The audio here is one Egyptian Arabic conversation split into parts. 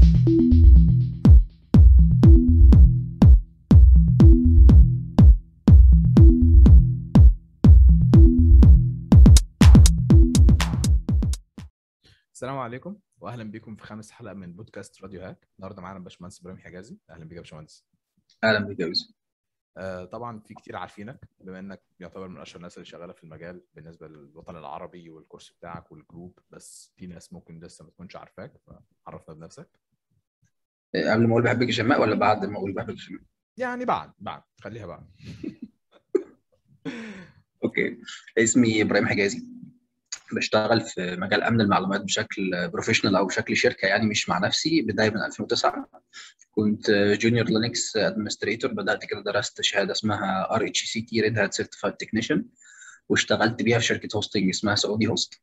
السلام عليكم واهلا بكم في خامس حلقه من بودكاست راديو هاك النهارده معانا الباشمهندس ابراهيم حجازي اهلا بك يا باشمهندس اهلا بك يا يوسف آه طبعا في كتير عارفينك بما انك يعتبر من اشهر الناس اللي شغاله في المجال بالنسبه للوطن العربي والكورس بتاعك والجروب بس في ناس ممكن لسه ما تكونش عارفاك فعرفنا بنفسك إيه، قبل ما اقول بحبك يا شماء ولا بعد ما اقول بحبك يا شماء يعني بعد بعد خليها بعد اوكي اسمي ابراهيم حجازي بشتغل في مجال امن المعلومات بشكل بروفيشنال او بشكل شركه يعني مش مع نفسي بدايه من 2009 كنت جونيور لينكس ادمنستريتور بدات كده درست شهاده اسمها ار اتش سي تي ريد هات سيرتيفايد تكنيشن واشتغلت بيها في شركه هوستنج اسمها سعودي هوست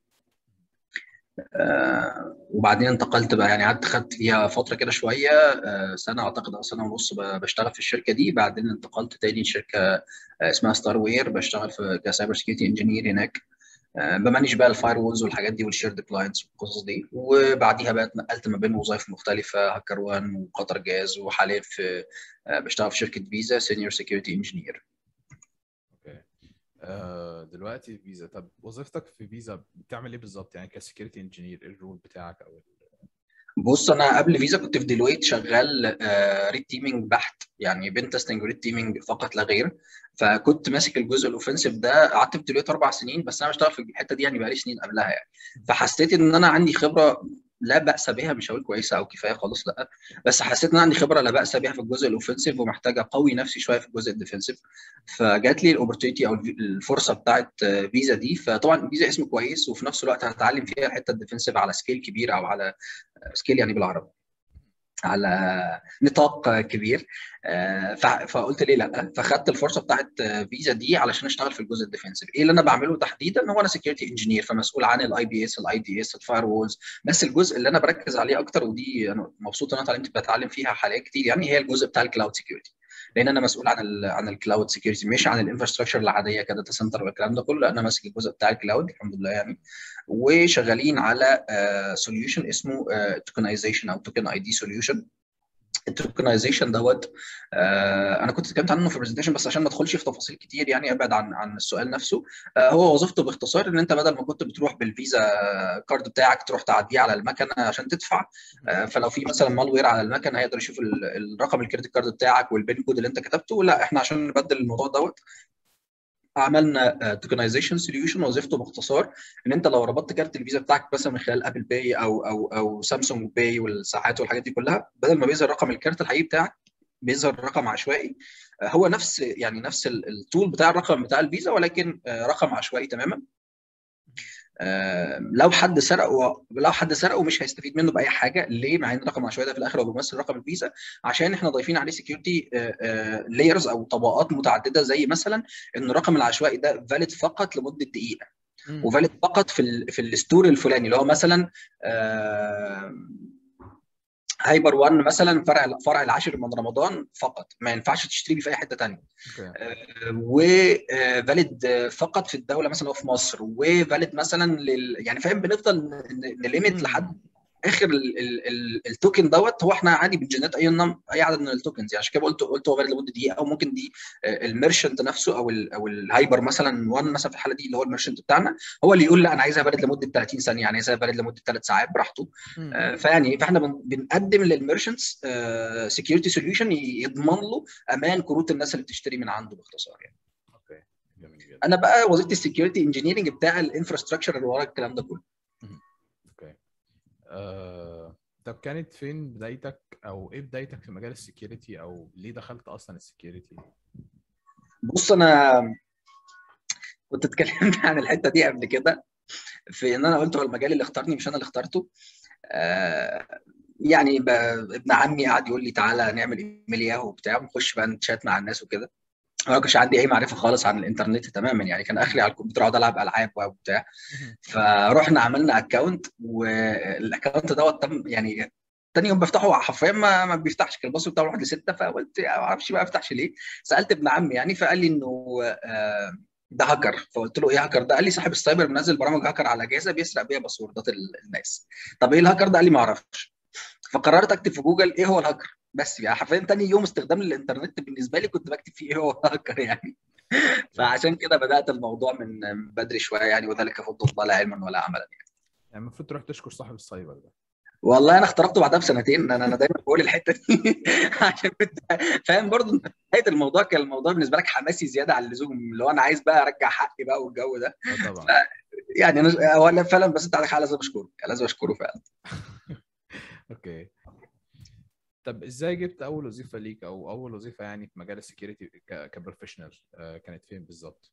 آه وبعدين انتقلت بقى يعني قعدت خدت فيها فتره كده شويه آه سنه اعتقد او سنه ونص بشتغل في الشركه دي بعدين انتقلت تاني لشركه آه اسمها ستار وير بشتغل في كسايبر سكيورتي انجينير هناك بمانج بقى الفاير وولز والحاجات دي والشيرد كلاينتس والقصص دي وبعديها بقى اتنقلت ما بين وظائف مختلفه هاكر وان وقطر جاز وحاليا في بشتغل في شركه فيزا سينيور سكيورتي انجينير اوكي آه دلوقتي فيزا طب وظيفتك في فيزا بتعمل ايه بالظبط يعني كسكيورتي انجينير ايه الرول بتاعك او بص انا قبل فيزا كنت في ديلويت شغال ريد تيمينج بحت يعني بين تيستنج وريد تيمينج فقط لا غير فكنت ماسك الجزء الاوفنسيف ده قعدت في ديلويت اربع سنين بس انا بشتغل في الحته دي يعني بقالي سنين قبلها يعني فحسيت ان انا عندي خبره لا باس بها مش هقول كويسه او كفايه خالص لا بس حسيت ان عندي خبره لا باس بها في الجزء الاوفنسيف ومحتاج اقوي نفسي شويه في الجزء الديفنسيف فجات لي الاوبورتيونيتي او الفرصه بتاعت فيزا دي فطبعا فيزا اسم كويس وفي نفس الوقت هتعلم فيها الحته الديفنسيف على سكيل كبير او على سكيل يعني بالعربي على نطاق كبير فقلت ليه لا فخدت الفرصه بتاعت فيزا دي علشان اشتغل في الجزء الديفنسيف ايه اللي انا بعمله تحديدا هو انا سكيورتي انجينير فمسؤول عن الاي بي اس الاي دي اس الفاير وولز بس الجزء اللي انا بركز عليه اكتر ودي انا مبسوط ان انا اتعلمت بتعلم فيها حاليا كتير يعني هي الجزء بتاع الكلاود سكيورتي لان انا مسؤول عن ال عن الكلاود سكيورتي مش عن الانفراستراكشر العاديه كداتا سنتر والكلام ده كله انا ماسك الجزء بتاع الكلاود الحمد لله يعني وشغالين على سوليوشن uh, اسمه توكنايزيشن uh, او توكن اي دي سوليوشن التوكنايزيشن دوت آه انا كنت اتكلمت عنه في البرزنتيشن بس عشان ما ادخلش في تفاصيل كتير يعني ابعد عن عن السؤال نفسه آه هو وظيفته باختصار ان انت بدل ما كنت بتروح بالفيزا كارد بتاعك تروح تعديه على المكنه عشان تدفع آه فلو في مثلا مالوير على المكنه هيقدر يشوف الرقم الكريدت كارد بتاعك والبين كود اللي انت كتبته لا احنا عشان نبدل الموضوع دوت عملنا توكنايزيشن سوليوشن وظيفته باختصار ان انت لو ربطت كارت الفيزا بتاعك مثلا من خلال ابل باي او او او سامسونج باي والساعات والحاجات دي كلها بدل ما بيظهر رقم الكارت الحقيقي بتاعك بيظهر رقم عشوائي هو نفس يعني نفس التول بتاع الرقم بتاع الفيزا ولكن رقم عشوائي تماما لو حد سرقه لو حد سرقه مش هيستفيد منه باي حاجه ليه مع ان الرقم العشوائي ده في الاخر هو بيمثل رقم الفيزا عشان احنا ضايفين عليه سكيورتي لايرز او طبقات متعدده زي مثلا ان الرقم العشوائي ده فاليد فقط لمده دقيقه وفاليد فقط في ال في الستور الفلاني اللي هو مثلا هايبر 1 مثلا فرع فرع العاشر من رمضان فقط ما ينفعش تشتري بيه في اي حته ثانيه وفاليد فقط في الدوله مثلا في مصر وفاليد مثلا لل... يعني فاهم بنفضل نليمت لحد اخر التوكن دوت هو احنا عادي بنجنريت اي نم اي عدد من التوكنز يعني عشان كده قلت قلت هو فاليد لمده دقيقه او ممكن دي الميرشنت نفسه او ال او الهايبر مثلا 1 مثلا في الحاله دي اللي هو الميرشنت بتاعنا هو اللي يقول لا انا عايزها فاليد لمده 30 ثانيه يعني عايزها فاليد لمده 3 ساعات براحته فيعني فاحنا بنقدم للميرشنتس سكيورتي سوليوشن يضمن له امان كروت الناس اللي بتشتري من عنده باختصار يعني اوكي جميل جدا انا بقى وظيفتي السكيورتي انجينيرنج بتاع الانفراستراكشر اللي ورا الكلام ده كله اوكي آه... طب كانت فين بدايتك او ايه بدايتك في مجال السكيورتي او ليه دخلت اصلا السكيورتي بص انا كنت اتكلمت عن الحته دي قبل كده في ان انا قلت هو المجال اللي اختارني مش انا اللي اخترته آه يعني ابن عمي قعد يقول لي تعالى نعمل ايميل ياهو وبتاع ونخش بقى نتشات مع الناس وكده انا ما كانش عندي اي معرفه خالص عن الانترنت تماما يعني كان اخري على الكمبيوتر اقعد العب العاب وبتاع فرحنا عملنا اكونت والاكونت دوت تم يعني تاني يوم بفتحه حرفيا ما, ما بيفتحش كان الباسورد بتاعه 1 ل 6 فقلت ما اعرفش بقى افتحش ليه سالت ابن عمي يعني فقال لي انه ده هاكر فقلت له ايه هاكر ده قال لي صاحب السايبر منزل برامج هاكر على اجهزه بيسرق بيها باسوردات الناس طب ايه الهاكر ده قال لي ما اعرفش فقررت اكتب في جوجل ايه هو الهاكر بس يعني حرفيا تاني يوم استخدام الانترنت بالنسبه لي كنت بكتب فيه ايه هو الهاكر يعني فعشان كده بدات الموضوع من بدري شويه يعني وذلك فضل الله لا علما ولا عملا يعني يعني المفروض تروح تشكر صاحب السايبر ده والله انا اخترقته بعدها بسنتين انا انا دايما بقول الحته دي عشان كنت فاهم برضه انت نهايه الموضوع كان الموضوع بالنسبه لك حماسي زياده عن اللزوم اللي هو انا عايز بقى ارجع حقي بقى والجو ده طبعا يعني انا هو فعلا بس انت عليك حق لازم اشكره يعني لازم اشكره فعلا اوكي طب ازاي جبت اول وظيفه ليك او اول وظيفه يعني في مجال السكيورتي كبروفيشنال كانت فين بالظبط؟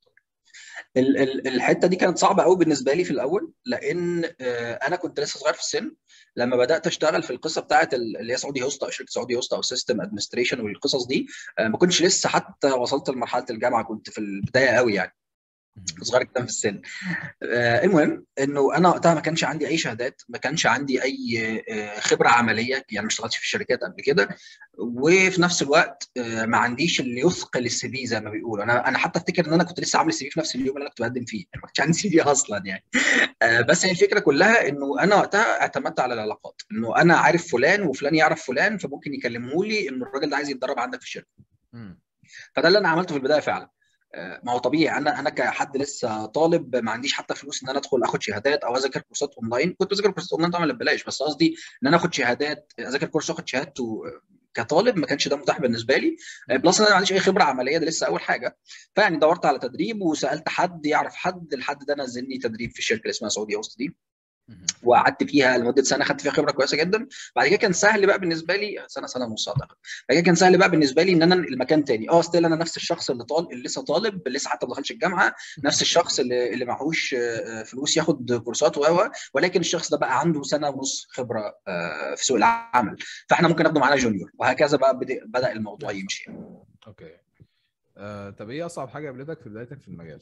الحته دي كانت صعبه قوي بالنسبه لي في الاول لان انا كنت لسه صغير في السن لما بدات اشتغل في القصه بتاعه اللي هي سعودي هوست او شركه سعودي هوست او سيستم ادمنستريشن والقصص دي ما كنتش لسه حتى وصلت لمرحله الجامعه كنت في البدايه قوي يعني صغير جدا في السن آه المهم انه انا وقتها ما كانش عندي اي شهادات ما كانش عندي اي آه خبره عمليه يعني ما اشتغلتش في الشركات قبل كده وفي نفس الوقت آه ما عنديش اللي يثقل السي في زي ما بيقولوا انا انا حتى افتكر ان انا كنت لسه عامل السي في في نفس اليوم اللي انا كنت بقدم فيه يعني ما كانش عندي سي في اصلا يعني آه بس هي الفكره كلها انه انا وقتها اعتمدت على العلاقات انه انا عارف فلان وفلان يعرف فلان فممكن يكلموا لي انه الراجل ده عايز يتدرب عندك في الشركه فده اللي انا عملته في البدايه فعلا ما هو طبيعي انا انا كحد لسه طالب ما عنديش حتى فلوس ان انا ادخل اخد شهادات او اذاكر كورسات اونلاين كنت بذاكر كورسات اونلاين طبعا ببلاش بس قصدي ان انا اخد شهادات اذاكر كورس واخد شهادته كطالب ما كانش ده متاح بالنسبه لي بلس ان انا ما عنديش اي خبره عمليه ده لسه اول حاجه فيعني دورت على تدريب وسالت حد يعرف حد الحد ده نزلني تدريب في الشركه اللي اسمها سعودي هوست دي وقعدت فيها لمده سنه خدت فيها خبره كويسه جدا بعد كده كان سهل بقى بالنسبه لي سنه سنه ونص اعتقد بعد كده كان سهل بقى بالنسبه لي ان انا المكان تاني اه ستيل انا نفس الشخص اللي طالب اللي لسه طالب لسه حتى ما دخلش الجامعه نفس الشخص اللي اللي معهوش فلوس ياخد كورسات و ولكن الشخص ده بقى عنده سنه ونص خبره في سوق العمل فاحنا ممكن ناخده معانا جونيور وهكذا بقى بدا الموضوع يمشي اوكي آه، طب ايه اصعب حاجه قابلتك في بدايتك في المجال؟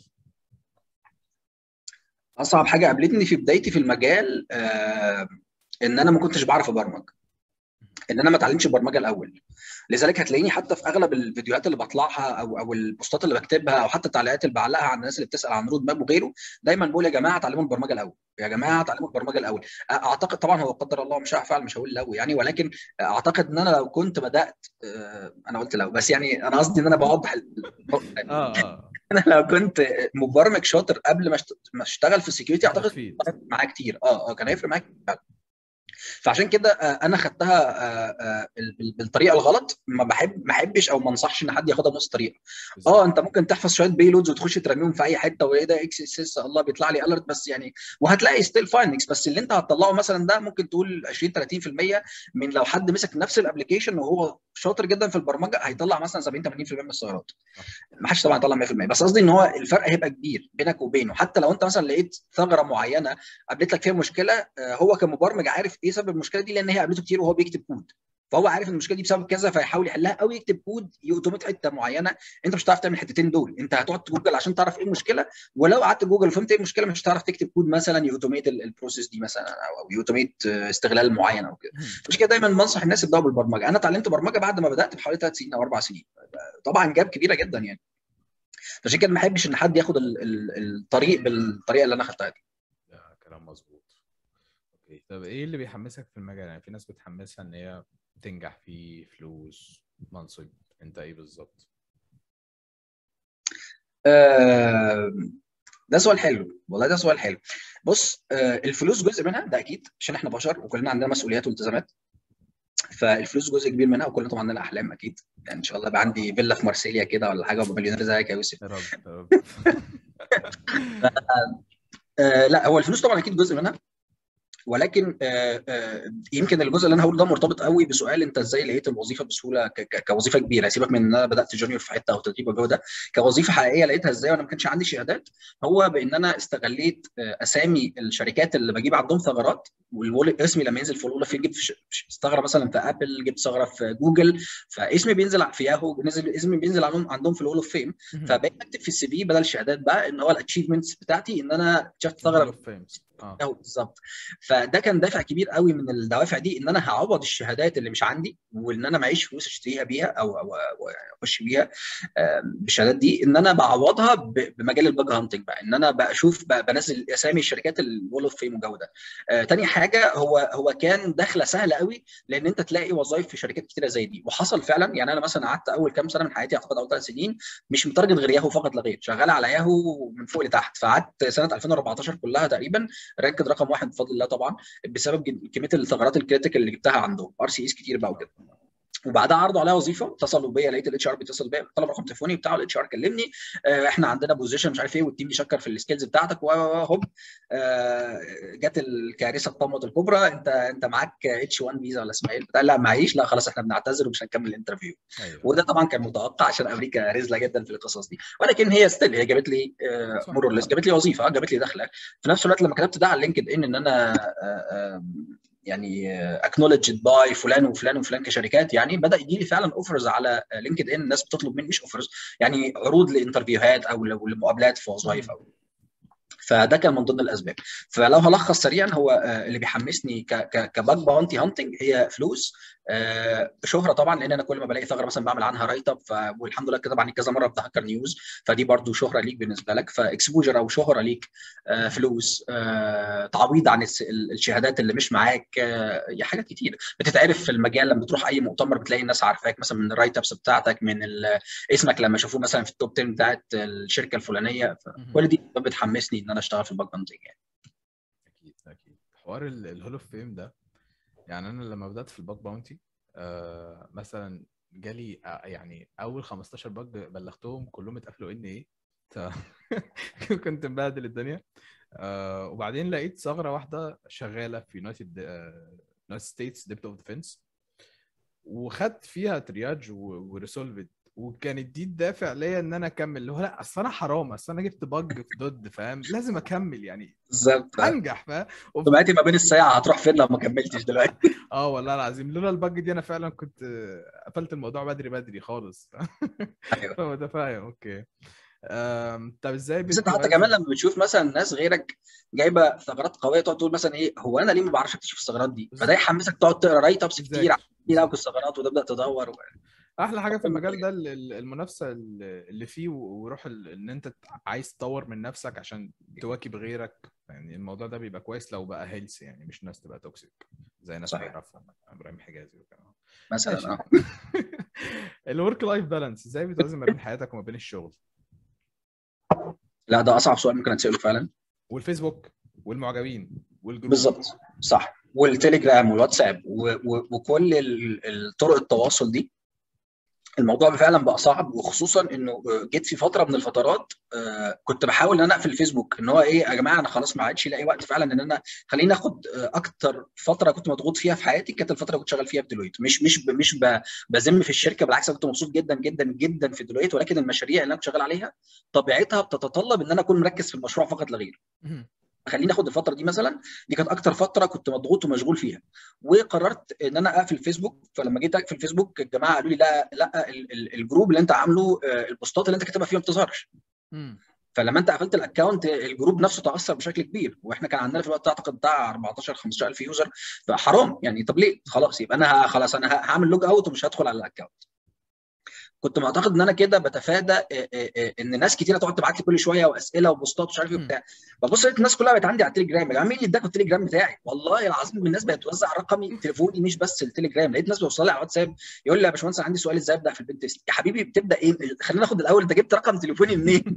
اصعب حاجه قابلتني في بدايتي في المجال آه ان انا ما كنتش بعرف ابرمج ان انا ما اتعلمتش البرمجه الاول لذلك هتلاقيني حتى في اغلب الفيديوهات اللي بطلعها او او البوستات اللي بكتبها او حتى التعليقات اللي بعلقها على الناس اللي بتسال عن رود ماب وغيره دايما بقول يا جماعه اتعلموا البرمجه الاول يا جماعه اتعلموا البرمجه الاول اعتقد طبعا هو قدر الله مش هفعل مش هقول لو يعني ولكن اعتقد ان انا لو كنت بدات انا قلت لو بس يعني انا قصدي ان انا بوضح اه اه انا لو كنت مبرمج شاطر قبل ما اشتغل في السكيورتي اعتقد معاه كتير اه اه كان هيفرق معاك فعشان كده انا خدتها بالطريقه الغلط ما بحب ما احبش او ما انصحش ان حد ياخدها بنفس الطريقه اه انت ممكن تحفظ شويه بيلودز وتخش ترميهم في اي حته وايه ده اكس اس اس الله بيطلع لي الرت بس يعني وهتلاقي ستيل فايندنجز بس اللي انت هتطلعه مثلا ده ممكن تقول 20 30% من لو حد مسك نفس الابلكيشن وهو شاطر جدا في البرمجه هيطلع مثلا 70 80% من الثغرات ما حدش طبعا يطلع 100% بس قصدي ان هو الفرق هيبقى كبير بينك وبينه حتى لو انت مثلا لقيت ثغره معينه قابلت لك فيها مشكله هو كمبرمج عارف ايه سبب المشكله دي لان هي قابلته كتير وهو بيكتب كود فهو عارف ان المشكله دي بسبب كذا فيحاول يحلها او يكتب كود يوتوميت حته معينه انت مش هتعرف تعمل الحتتين دول انت هتقعد جوجل عشان تعرف ايه المشكله ولو قعدت جوجل وفهمت ايه المشكله مش هتعرف تكتب كود مثلا يوتوميت البروسيس دي مثلا او يوتوميت استغلال معين او كده عشان كده دايما بنصح الناس يبداوا بالبرمجه انا اتعلمت برمجه بعد ما بدات بحوالي ثلاث سنين او اربع سنين طبعا جاب كبيره جدا يعني فعشان كده ما احبش ان حد ياخد الطريق بالطريقه اللي انا خدتها دي كلام مظبوط اوكي طب ايه اللي بيحمسك في المجال يعني في ناس بتحمسها ان هي تنجح فيه فلوس منصب انت ايه بالظبط آه ده سؤال حلو والله ده سؤال حلو بص آه الفلوس جزء منها ده اكيد عشان احنا بشر وكلنا عندنا مسؤوليات والتزامات فالفلوس جزء كبير منها وكلنا طبعا عندنا احلام اكيد يعني ان شاء الله يبقى عندي فيلا في مارسيليا كده ولا حاجه وابقى مليونير زيك يا يوسف يا رب يا رب آه لا هو الفلوس طبعا اكيد جزء منها ولكن آه آه يمكن الجزء اللي انا هقوله ده مرتبط قوي بسؤال انت ازاي لقيت الوظيفه بسهوله كوظيفه كبيره سيبك من ان انا بدات جونيور في حته او تدريب والجو ده كوظيفه حقيقيه لقيتها ازاي وانا ما كانش عندي شهادات هو بان انا استغليت آه اسامي الشركات اللي بجيب عندهم ثغرات اسمي لما ينزل في الاولى في جبت ثغره مثلا في ابل جبت ثغره في جوجل فاسمي بينزل في ياهو نزل اسمي بينزل عندهم عندهم في الاول اوف فيم فبقيت اكتب في السي في بدل الشهادات بقى ان هو الاتشيفمنتس بتاعتي ان انا اكتشفت ثغره اه بالظبط فده كان دافع كبير قوي من الدوافع دي ان انا هعوض الشهادات اللي مش عندي وان انا معيش فلوس اشتريها بيها او او اخش بيها بالشهادات دي ان انا بعوضها بمجال الباج هانتنج بقى ان انا بشوف بنزل اسامي الشركات الول اوف فيم وجو ده تاني حاجه هو هو كان دخله سهله قوي لان انت تلاقي وظائف في شركات كتيره زي دي وحصل فعلا يعني انا مثلا قعدت اول كام سنه من حياتي اعتقد اول ثلاث سنين مش متارجت غير ياهو فقط لا غير شغال على ياهو من فوق لتحت فقعدت سنه 2014 كلها تقريبا رانكد رقم واحد بفضل الله طبعا بسبب كميه الثغرات الكريتيكال اللي جبتها عندهم ار سي اس كتير بقى وكده وبعدها عرضوا عليا وظيفه اتصلوا بيا لقيت الاتش ار بيتصل بيا طلب رقم تليفوني بتاعه الاتش ار كلمني آه احنا عندنا بوزيشن مش عارف ايه والتيم بيشكر في السكيلز بتاعتك وهوب آه جت الكارثه الطامه الكبرى انت انت معاك اتش 1 فيزا ولا اسمها ايه لا معيش لا خلاص احنا بنعتذر ومش هنكمل الانترفيو أيوة. وده طبعا كان متوقع عشان امريكا رزله جدا في القصص دي ولكن هي ستيل هي جابت لي آه مور جابت لي وظيفه جابت لي دخله في نفس الوقت لما كتبت ده على لينكد ان ان انا آه يعني اكنولجد باي فلان وفلان وفلان كشركات يعني بدا يجي لي فعلا اوفرز على لينكد ان الناس بتطلب مني مش اوفرز يعني عروض لانترفيوهات او لمقابلات في وظائف او فده كان من ضمن الاسباب فلو هلخص سريعا هو اللي بيحمسني كباج باونتي هانتنج هي فلوس شهره طبعا لان انا كل ما بلاقي ثغره مثلا بعمل عنها رايت اب والحمد لله كده طبعا كذا مره في هاكر نيوز فدي برضو شهره ليك بالنسبه لك فاكسبوجر او شهره ليك فلوس تعويض عن الشهادات اللي مش معاك حاجات كتير بتتعرف في المجال لما بتروح اي مؤتمر بتلاقي الناس عارفاك مثلا من الرايت ابس بتاعتك من اسمك لما يشوفوه مثلا في التوب 10 بتاعت الشركه الفلانيه كل دي بتحمسني ان انا اشتغل في الباك هانتنج يعني اكيد اكيد حوار الهول اوف فيم ده يعني انا لما بدات في الباك باونتي آه مثلا جالي آه يعني اول 15 باج بلغتهم كلهم اتقفلوا ان ايه كنت مبهدل الدنيا آه وبعدين لقيت ثغره واحده شغاله في يونايتد يونايتد ستيتس ديبت اوف ديفنس وخدت فيها ترياج وريسولفد وكانت دي الدافع ليا ان انا اكمل اللي هو لا اصل انا حرام اصل انا جبت بج في ضد فاهم لازم اكمل يعني بالظبط انجح فاهم سمعتي ما بين الساعه هتروح فين لو ما كملتش دلوقتي اه والله العظيم لولا البج دي انا فعلا كنت قفلت الموضوع بدري بدري خالص ايوه فمتفاهم اوكي طب ازاي بس انت حتى كمان لما بتشوف مثلا ناس غيرك جايبه ثغرات قويه تقعد تقول مثلا ايه هو انا ليه ما بعرفش اكتشف الثغرات دي فده يحمسك تقعد تقرا رايت ابس كتير كتير قوي الثغرات وتبدا تدور و... احلى حاجه في المجال ده المنافسه اللي فيه وروح ان انت عايز تطور من نفسك عشان تواكب غيرك يعني الموضوع ده بيبقى كويس لو بقى هيلث يعني مش ناس تبقى توكسيك زي ناس نعرفهم ابراهيم حجازي وكده مثلا اه الورك لايف بالانس ازاي بتوازن ما بين حياتك وما بين الشغل لا ده اصعب سؤال ممكن اتساله فعلا والفيسبوك والمعجبين والجروب بالظبط صح والتليجرام والواتساب وكل الطرق التواصل دي الموضوع فعلا بقى صعب وخصوصا انه جيت في فتره من الفترات كنت بحاول ان انا اقفل الفيسبوك ان هو ايه يا جماعه انا خلاص ما عادش لاقي وقت فعلا ان انا خليني اخد اكتر فتره كنت مضغوط فيها في حياتي كانت الفتره اللي كنت شغال فيها في ديلويت مش مش مش بذم في الشركه بالعكس انا كنت مبسوط جدا جدا جدا في ديلويت ولكن المشاريع اللي انا شغال عليها طبيعتها بتتطلب ان انا اكون مركز في المشروع فقط لا غير خليني اخد الفتره دي مثلا دي كانت اكتر فتره كنت مضغوط ومشغول فيها وقررت ان انا اقفل فيسبوك فلما جيت اقفل فيسبوك الجماعه قالوا لي لا لا الجروب اللي انت عامله البوستات اللي انت كاتبها فيها ما بتظهرش فلما انت قفلت الاكونت الجروب نفسه تاثر بشكل كبير واحنا كان عندنا في الوقت اعتقد بتاع 14 15000 يوزر فحرام يعني طب ليه خلاص يبقى انا خلاص انا هعمل لوج اوت ومش هدخل على الاكونت كنت معتقد ان انا كده بتفادى ان ناس كتيره تقعد تبعت لي كل شويه واسئله وبوستات ومش عارف ايه وبتاع ببص لقيت الناس كلها بقت عندي على التليجرام يا جماعه مين اللي اداكوا التليجرام بتاعي والله العظيم الناس بقت توزع رقمي تليفوني مش بس التليجرام لقيت ناس بتوصل لي على واتساب يقول لي يا باشمهندس عندي سؤال ازاي ابدا في البنت تيست يا حبيبي بتبدا ايه خلينا ناخد الاول انت جبت رقم تليفوني منين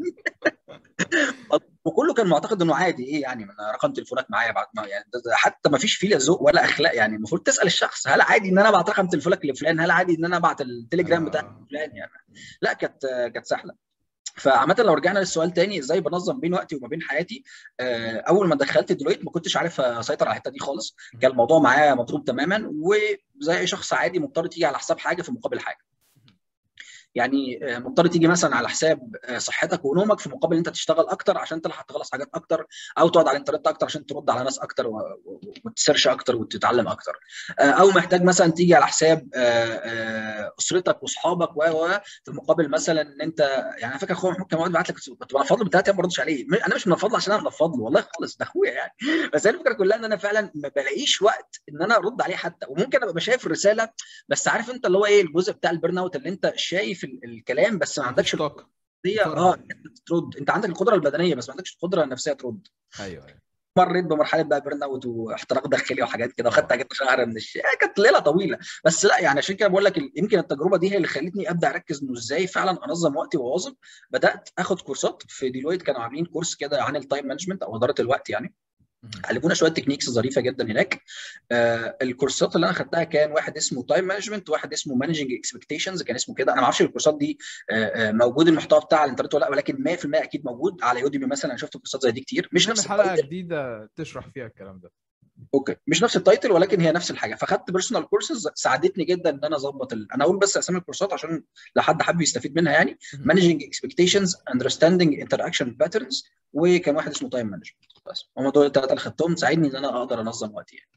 وكله كان معتقد انه عادي ايه يعني من رقم تليفونك معايا بعد ما يعني حتى ما فيش فيه لا ذوق ولا اخلاق يعني المفروض تسال الشخص هل عادي ان انا ابعت رقم تليفونك لفلان هل عادي ان انا ابعت التليجرام بتاعك لفلان يعني لا كانت كانت سهله فعامة لو رجعنا للسؤال تاني ازاي بنظم بين وقتي وما بين حياتي اول ما دخلت ديلويت ما كنتش عارف اسيطر على الحته دي خالص كان الموضوع معايا مضروب تماما وزي اي شخص عادي مضطر تيجي على حساب حاجه في مقابل حاجه يعني مضطر تيجي مثلا على حساب صحتك ونومك في مقابل انت تشتغل اكتر عشان تلحق تخلص حاجات اكتر او تقعد على الانترنت اكتر عشان ترد على ناس اكتر وتسيرش اكتر وتتعلم اكتر او محتاج مثلا تيجي على حساب اسرتك واصحابك و في مقابل مثلا ان انت يعني انا فاكر اخويا محمود كان بعت لك كنت بنفض له بثلاث ايام ما ردش عليه انا مش منفض له عشان انا منفض له والله خالص ده اخويا يعني بس هي الفكره كلها ان انا فعلا ما بلاقيش وقت ان انا ارد عليه حتى وممكن ابقى شايف الرساله بس عارف انت اللي هو ايه الجزء بتاع البرن اوت اللي انت شايف الكلام بس ما عندكش طاقه هي اه ترد انت عندك القدره البدنيه بس ما عندكش القدره النفسيه ترد ايوه ايوه مريت بمرحله بقى بيرن اوت واحتراق داخلي وحاجات كده وخدت اجازه شهر من الشيء كانت ليله طويله بس لا يعني عشان كده بقول لك يمكن التجربه دي هي اللي خلتني ابدا اركز انه ازاي فعلا انظم وقتي واواظب بدات اخد كورسات في ديلويت كانوا عاملين كورس كده عن التايم مانجمنت او اداره الوقت يعني علمونا شويه تكنيكس ظريفه جدا هناك آه الكورسات اللي انا خدتها كان واحد اسمه تايم مانجمنت واحد اسمه مانجنج اكسبكتيشنز كان اسمه كده انا ما اعرفش الكورسات دي آه آه موجود المحتوى بتاعها على الانترنت ولا لا ولكن 100% اكيد موجود على يوديمي مثلا انا شفت كورسات زي دي كتير مش نفس حلقه جديده تشرح فيها الكلام ده اوكي مش نفس التايتل ولكن هي نفس الحاجه فخدت بيرسونال كورسز ساعدتني جدا ان انا اظبط ال... انا اقول بس اسامي الكورسات عشان لو حد حابب يستفيد منها يعني مانجنج اكسبكتيشنز اندرستاندينج انتراكشن باترنز وكان واحد اسمه تايم مانجمنت بس هم دول الثلاثه اللي خدتهم ساعدني ان انا اقدر انظم وقتي يعني.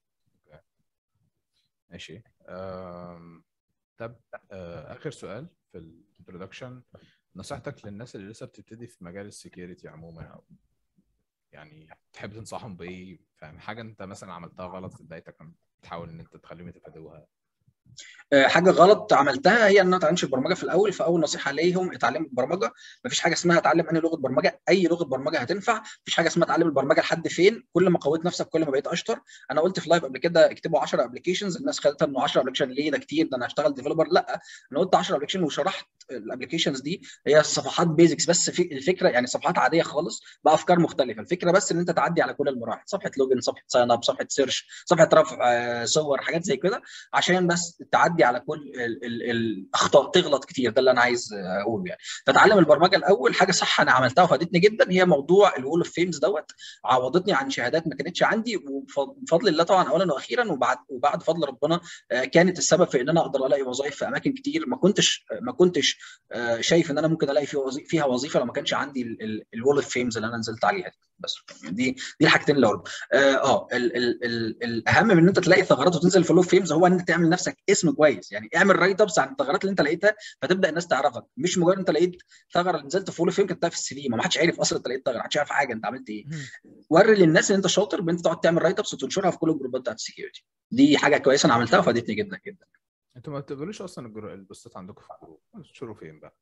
ماشي أم... طب اخر سؤال في الانترودكشن نصيحتك للناس اللي لسه بتبتدي في مجال السكيورتي عموما يعني تحب تنصحهم بايه فاهم حاجه انت مثلا عملتها غلط في بدايتك تحاول ان انت تخليهم يتفادوها حاجه غلط عملتها هي ان انا ما اتعلمش البرمجه في الاول فاول نصيحه ليهم اتعلموا البرمجه مفيش حاجه اسمها اتعلم اي لغه برمجه اي لغه برمجه هتنفع مفيش حاجه اسمها اتعلم البرمجه لحد فين كل ما قويت نفسك كل ما بقيت اشطر انا قلت في لايف قبل كده اكتبوا 10 ابلكيشنز الناس خدتها انه 10 ابلكيشن ليه ده كتير ده انا هشتغل ديفلوبر لا انا قلت 10 ابلكيشن وشرحت الابلكيشنز دي هي صفحات بيزكس بس في الفكره يعني صفحات عاديه خالص بافكار مختلفه الفكره بس ان انت تعدي على كل المراحل صفحه لوجن صفحه ساين اب صفحه سيرش صفحه رفع صور حاجات زي كده عشان بس تعدي على كل ال ال الاخطاء تغلط كتير ده اللي انا عايز اقوله يعني فتعلم البرمجه الاول حاجه صح انا عملتها وفادتني جدا هي موضوع الول اوف فيمز دوت عوضتني عن شهادات ما كانتش عندي وبفضل الله طبعا اولا واخيرا وبعد وبعد فضل ربنا كانت السبب في ان انا اقدر الاقي وظائف في اماكن كتير ما كنتش ما كنتش شايف ان انا ممكن الاقي فيها وظيفه فيها وظيفه لو ما كانش عندي الول اوف فيمز اللي انا نزلت عليها دي بس دي دي الحاجتين اللي اه ال ال ال الاهم من ان انت تلاقي ثغرات وتنزل في اللوف فيمز هو ان انت تعمل نفسك اسم كويس يعني اعمل رايت ابس عن الثغرات اللي انت لقيتها فتبدا الناس تعرفك مش مجرد انت لقيت ثغره نزلت في فيم كتبتها في السي في ما حدش عارف اصلا انت لقيت ثغره ما حدش عارف حاجه انت عملت ايه وري للناس ان انت شاطر بان انت تقعد تعمل رايت ابس وتنشرها في كل الجروبات بتاعت السكيورتي دي حاجه كويسه انا عملتها وفادتني جدا جدا انتوا ما بتقبلوش اصلا البوستات عندكم في الجروب تنشروا فين بقى؟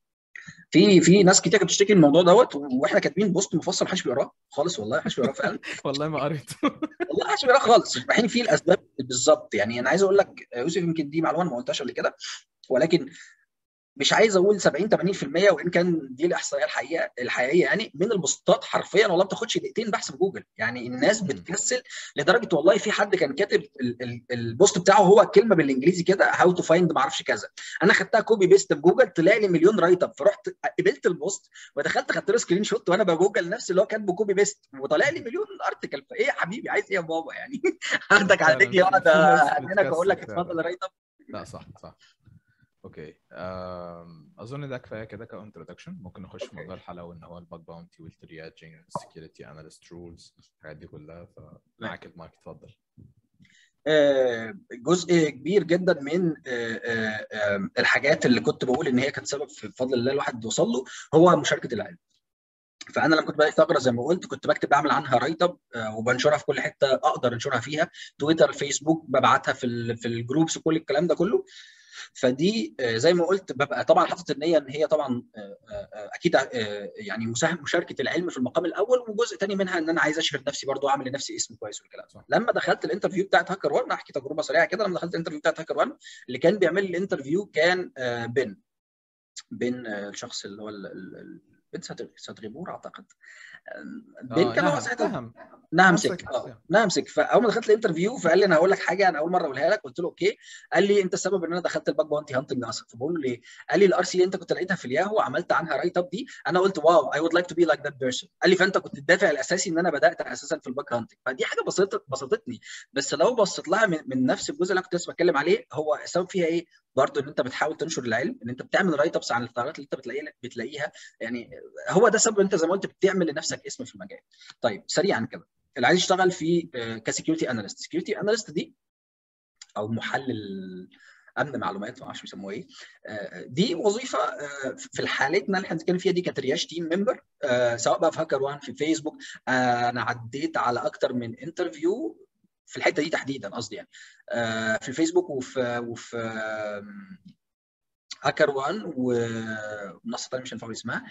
في في ناس كتير كانت بتشتكي الموضوع دوت واحنا كاتبين بوست مفصل محدش بيقراه خالص والله محدش بيقراه فعلا والله ما قريته والله محدش بيقراه خالص رايحين فيه الاسباب بالظبط يعني انا عايز اقول لك يوسف يمكن دي معلومه ما قلتهاش قبل كده ولكن مش عايز اقول 70 80% وان كان دي الاحصائيه الحقيقيه الحقيقيه يعني من البوستات حرفيا والله ما بتاخدش دقيقتين بحث في جوجل يعني الناس بتكسل لدرجه والله في حد كان كاتب البوست بتاعه هو كلمه بالانجليزي كده هاو تو فايند ما اعرفش كذا انا خدتها كوبي بيست في جوجل طلع لي مليون رايت اب فرحت قبلت البوست ودخلت خدت له سكرين شوت وانا بجوجل نفس اللي هو كاتبه كوبي بيست وطلع لي مليون ارتكل فايه يا حبيبي عايز ايه يا بابا يعني هاخدك على رجلي واقعد اهنك واقول لك اتفضل رايت اب لا صح صح اوكي اظن ده كفايه كده كانترودكشن ممكن نخش في موضوع الحلقه وان هو الباج باونتي والترياجنج السكيورتي اناليست رولز الحاجات دي كلها فمعاك المايك اتفضل جزء كبير جدا من الحاجات اللي كنت بقول ان هي كانت سبب في بفضل الله الواحد وصل له هو مشاركه العلم فانا لما كنت بلاقي ثغره زي ما قلت كنت بكتب بعمل عنها رايت اب وبنشرها في كل حته اقدر انشرها فيها تويتر فيسبوك ببعتها في في الجروبس وكل الكلام ده كله فدي زي ما قلت ببقى طبعا حاطط النيه ان هي طبعا اكيد يعني مساهم مشاركه العلم في المقام الاول وجزء تاني منها ان انا عايز اشهر نفسي برضو اعمل لنفسي اسم كويس والكلام لما دخلت الانترفيو بتاعت هاكر 1 احكي تجربه سريعه كده لما دخلت الانترفيو بتاعت هاكر 1 اللي كان بيعمل لي الانترفيو كان بن بن الشخص اللي هو بن ساتغيبور اعتقد بن كان هو ساعتها نامسك اه نامسك فاول ما دخلت الانترفيو فقال لي انا هقول لك حاجه انا اول مره اقولها لك قلت له اوكي قال لي انت السبب ان انا دخلت الباك باونتي هانتنج اصلا فبقول له ليه؟ قال لي الار سي اللي انت كنت لقيتها في الياهو عملت عنها رايت اب دي انا قلت واو اي وود لايك تو بي لايك ذات بيرسون قال لي فانت كنت الدافع الاساسي ان انا بدات اساسا في الباك هانتنج فدي حاجه بسطت بسطتني بس لو بصيت لها من, من نفس الجزء اللي انا كنت لسه بتكلم عليه هو السبب فيها ايه؟ برضو ان انت بتحاول تنشر العلم ان انت بتعمل رايت ابس عن الثغرات اللي انت بتلاقيها بتلاقيها يعني هو ده سبب انت زي ما قلت بتعمل لنفسك اسم في المجال طيب سريعا كده اللي عايز يشتغل في كسكيورتي اناليست سكيورتي اناليست دي او محلل امن معلومات ما اعرفش بيسموها ايه دي وظيفه في الحالتنا اللي احنا بنتكلم فيها دي كانت رياش تيم ممبر سواء بقى في هاكر وان في فيسبوك انا عديت على اكتر من انترفيو في الحته دي تحديدا قصدي يعني في الفيسبوك وفي وفي هاكر وان ومنصه ثانيه مش هينفع اسمها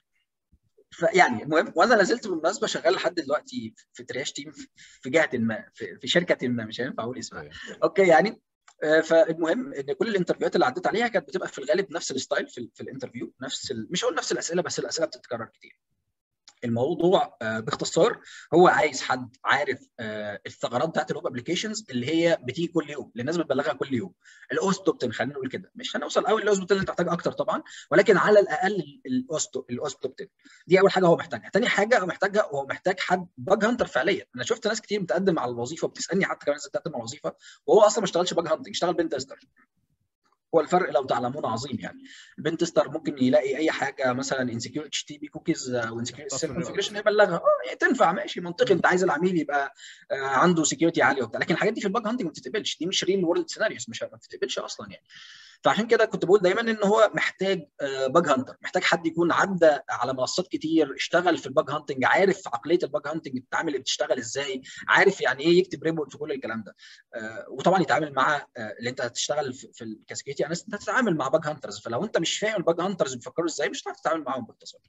فيعني المهم وانا لا زلت بالمناسبه شغال لحد دلوقتي في ترياش تيم في جهه ما في, في شركه ما مش هينفع اقول اسمها اوكي يعني فالمهم ان كل الانترفيوهات اللي عديت عليها كانت بتبقى في الغالب نفس الستايل في, في الانترفيو نفس ال... مش هقول نفس الاسئله بس الاسئله بتتكرر كتير الموضوع باختصار هو عايز حد عارف الثغرات بتاعت الويب ابلكيشنز اللي هي بتيجي كل يوم اللي الناس بتبلغها كل يوم الاوس توب 10 خلينا نقول كده مش هنوصل قوي للاوس توب 10 انت محتاج اكتر طبعا ولكن على الاقل الاوس الاوس توب 10 دي اول حاجه هو محتاجها ثاني حاجه هو محتاجها هو محتاج حد باج هانتر فعليا انا شفت ناس كتير بتقدم على الوظيفه وبتسالني حتى كمان ازاي تقدم على الوظيفه وهو اصلا ما اشتغلش باج هانتنج اشتغل بين تيستر هو الفرق لو تعلمون عظيم يعني البين تيستر ممكن يلاقي اي حاجه مثلا انسكيور اتش تي بي كوكيز او انسكيور كونفجريشن يبلغها اه تنفع ماشي منطقي انت عايز العميل يبقى عنده سكيورتي عاليه وبتاع لكن الحاجات دي في الباج هانتنج ما بتتقبلش دي مش ريل وورلد سيناريوز مش ما بتتقبلش اصلا يعني فعشان كده كنت بقول دايما ان هو محتاج باج هانتر محتاج حد يكون عدى على منصات كتير اشتغل في الباج هانتنج عارف عقليه الباج هانتنج بتتعامل بتشتغل ازاي عارف يعني ايه يكتب ريبورت في كل الكلام ده وطبعا يتعامل مع اللي انت هتشتغل في الكاسكيتي يعني انت تتعامل مع باج هانترز فلو انت مش فاهم الباج هانترز بيفكروا ازاي مش هتعرف تتعامل معاهم باختصار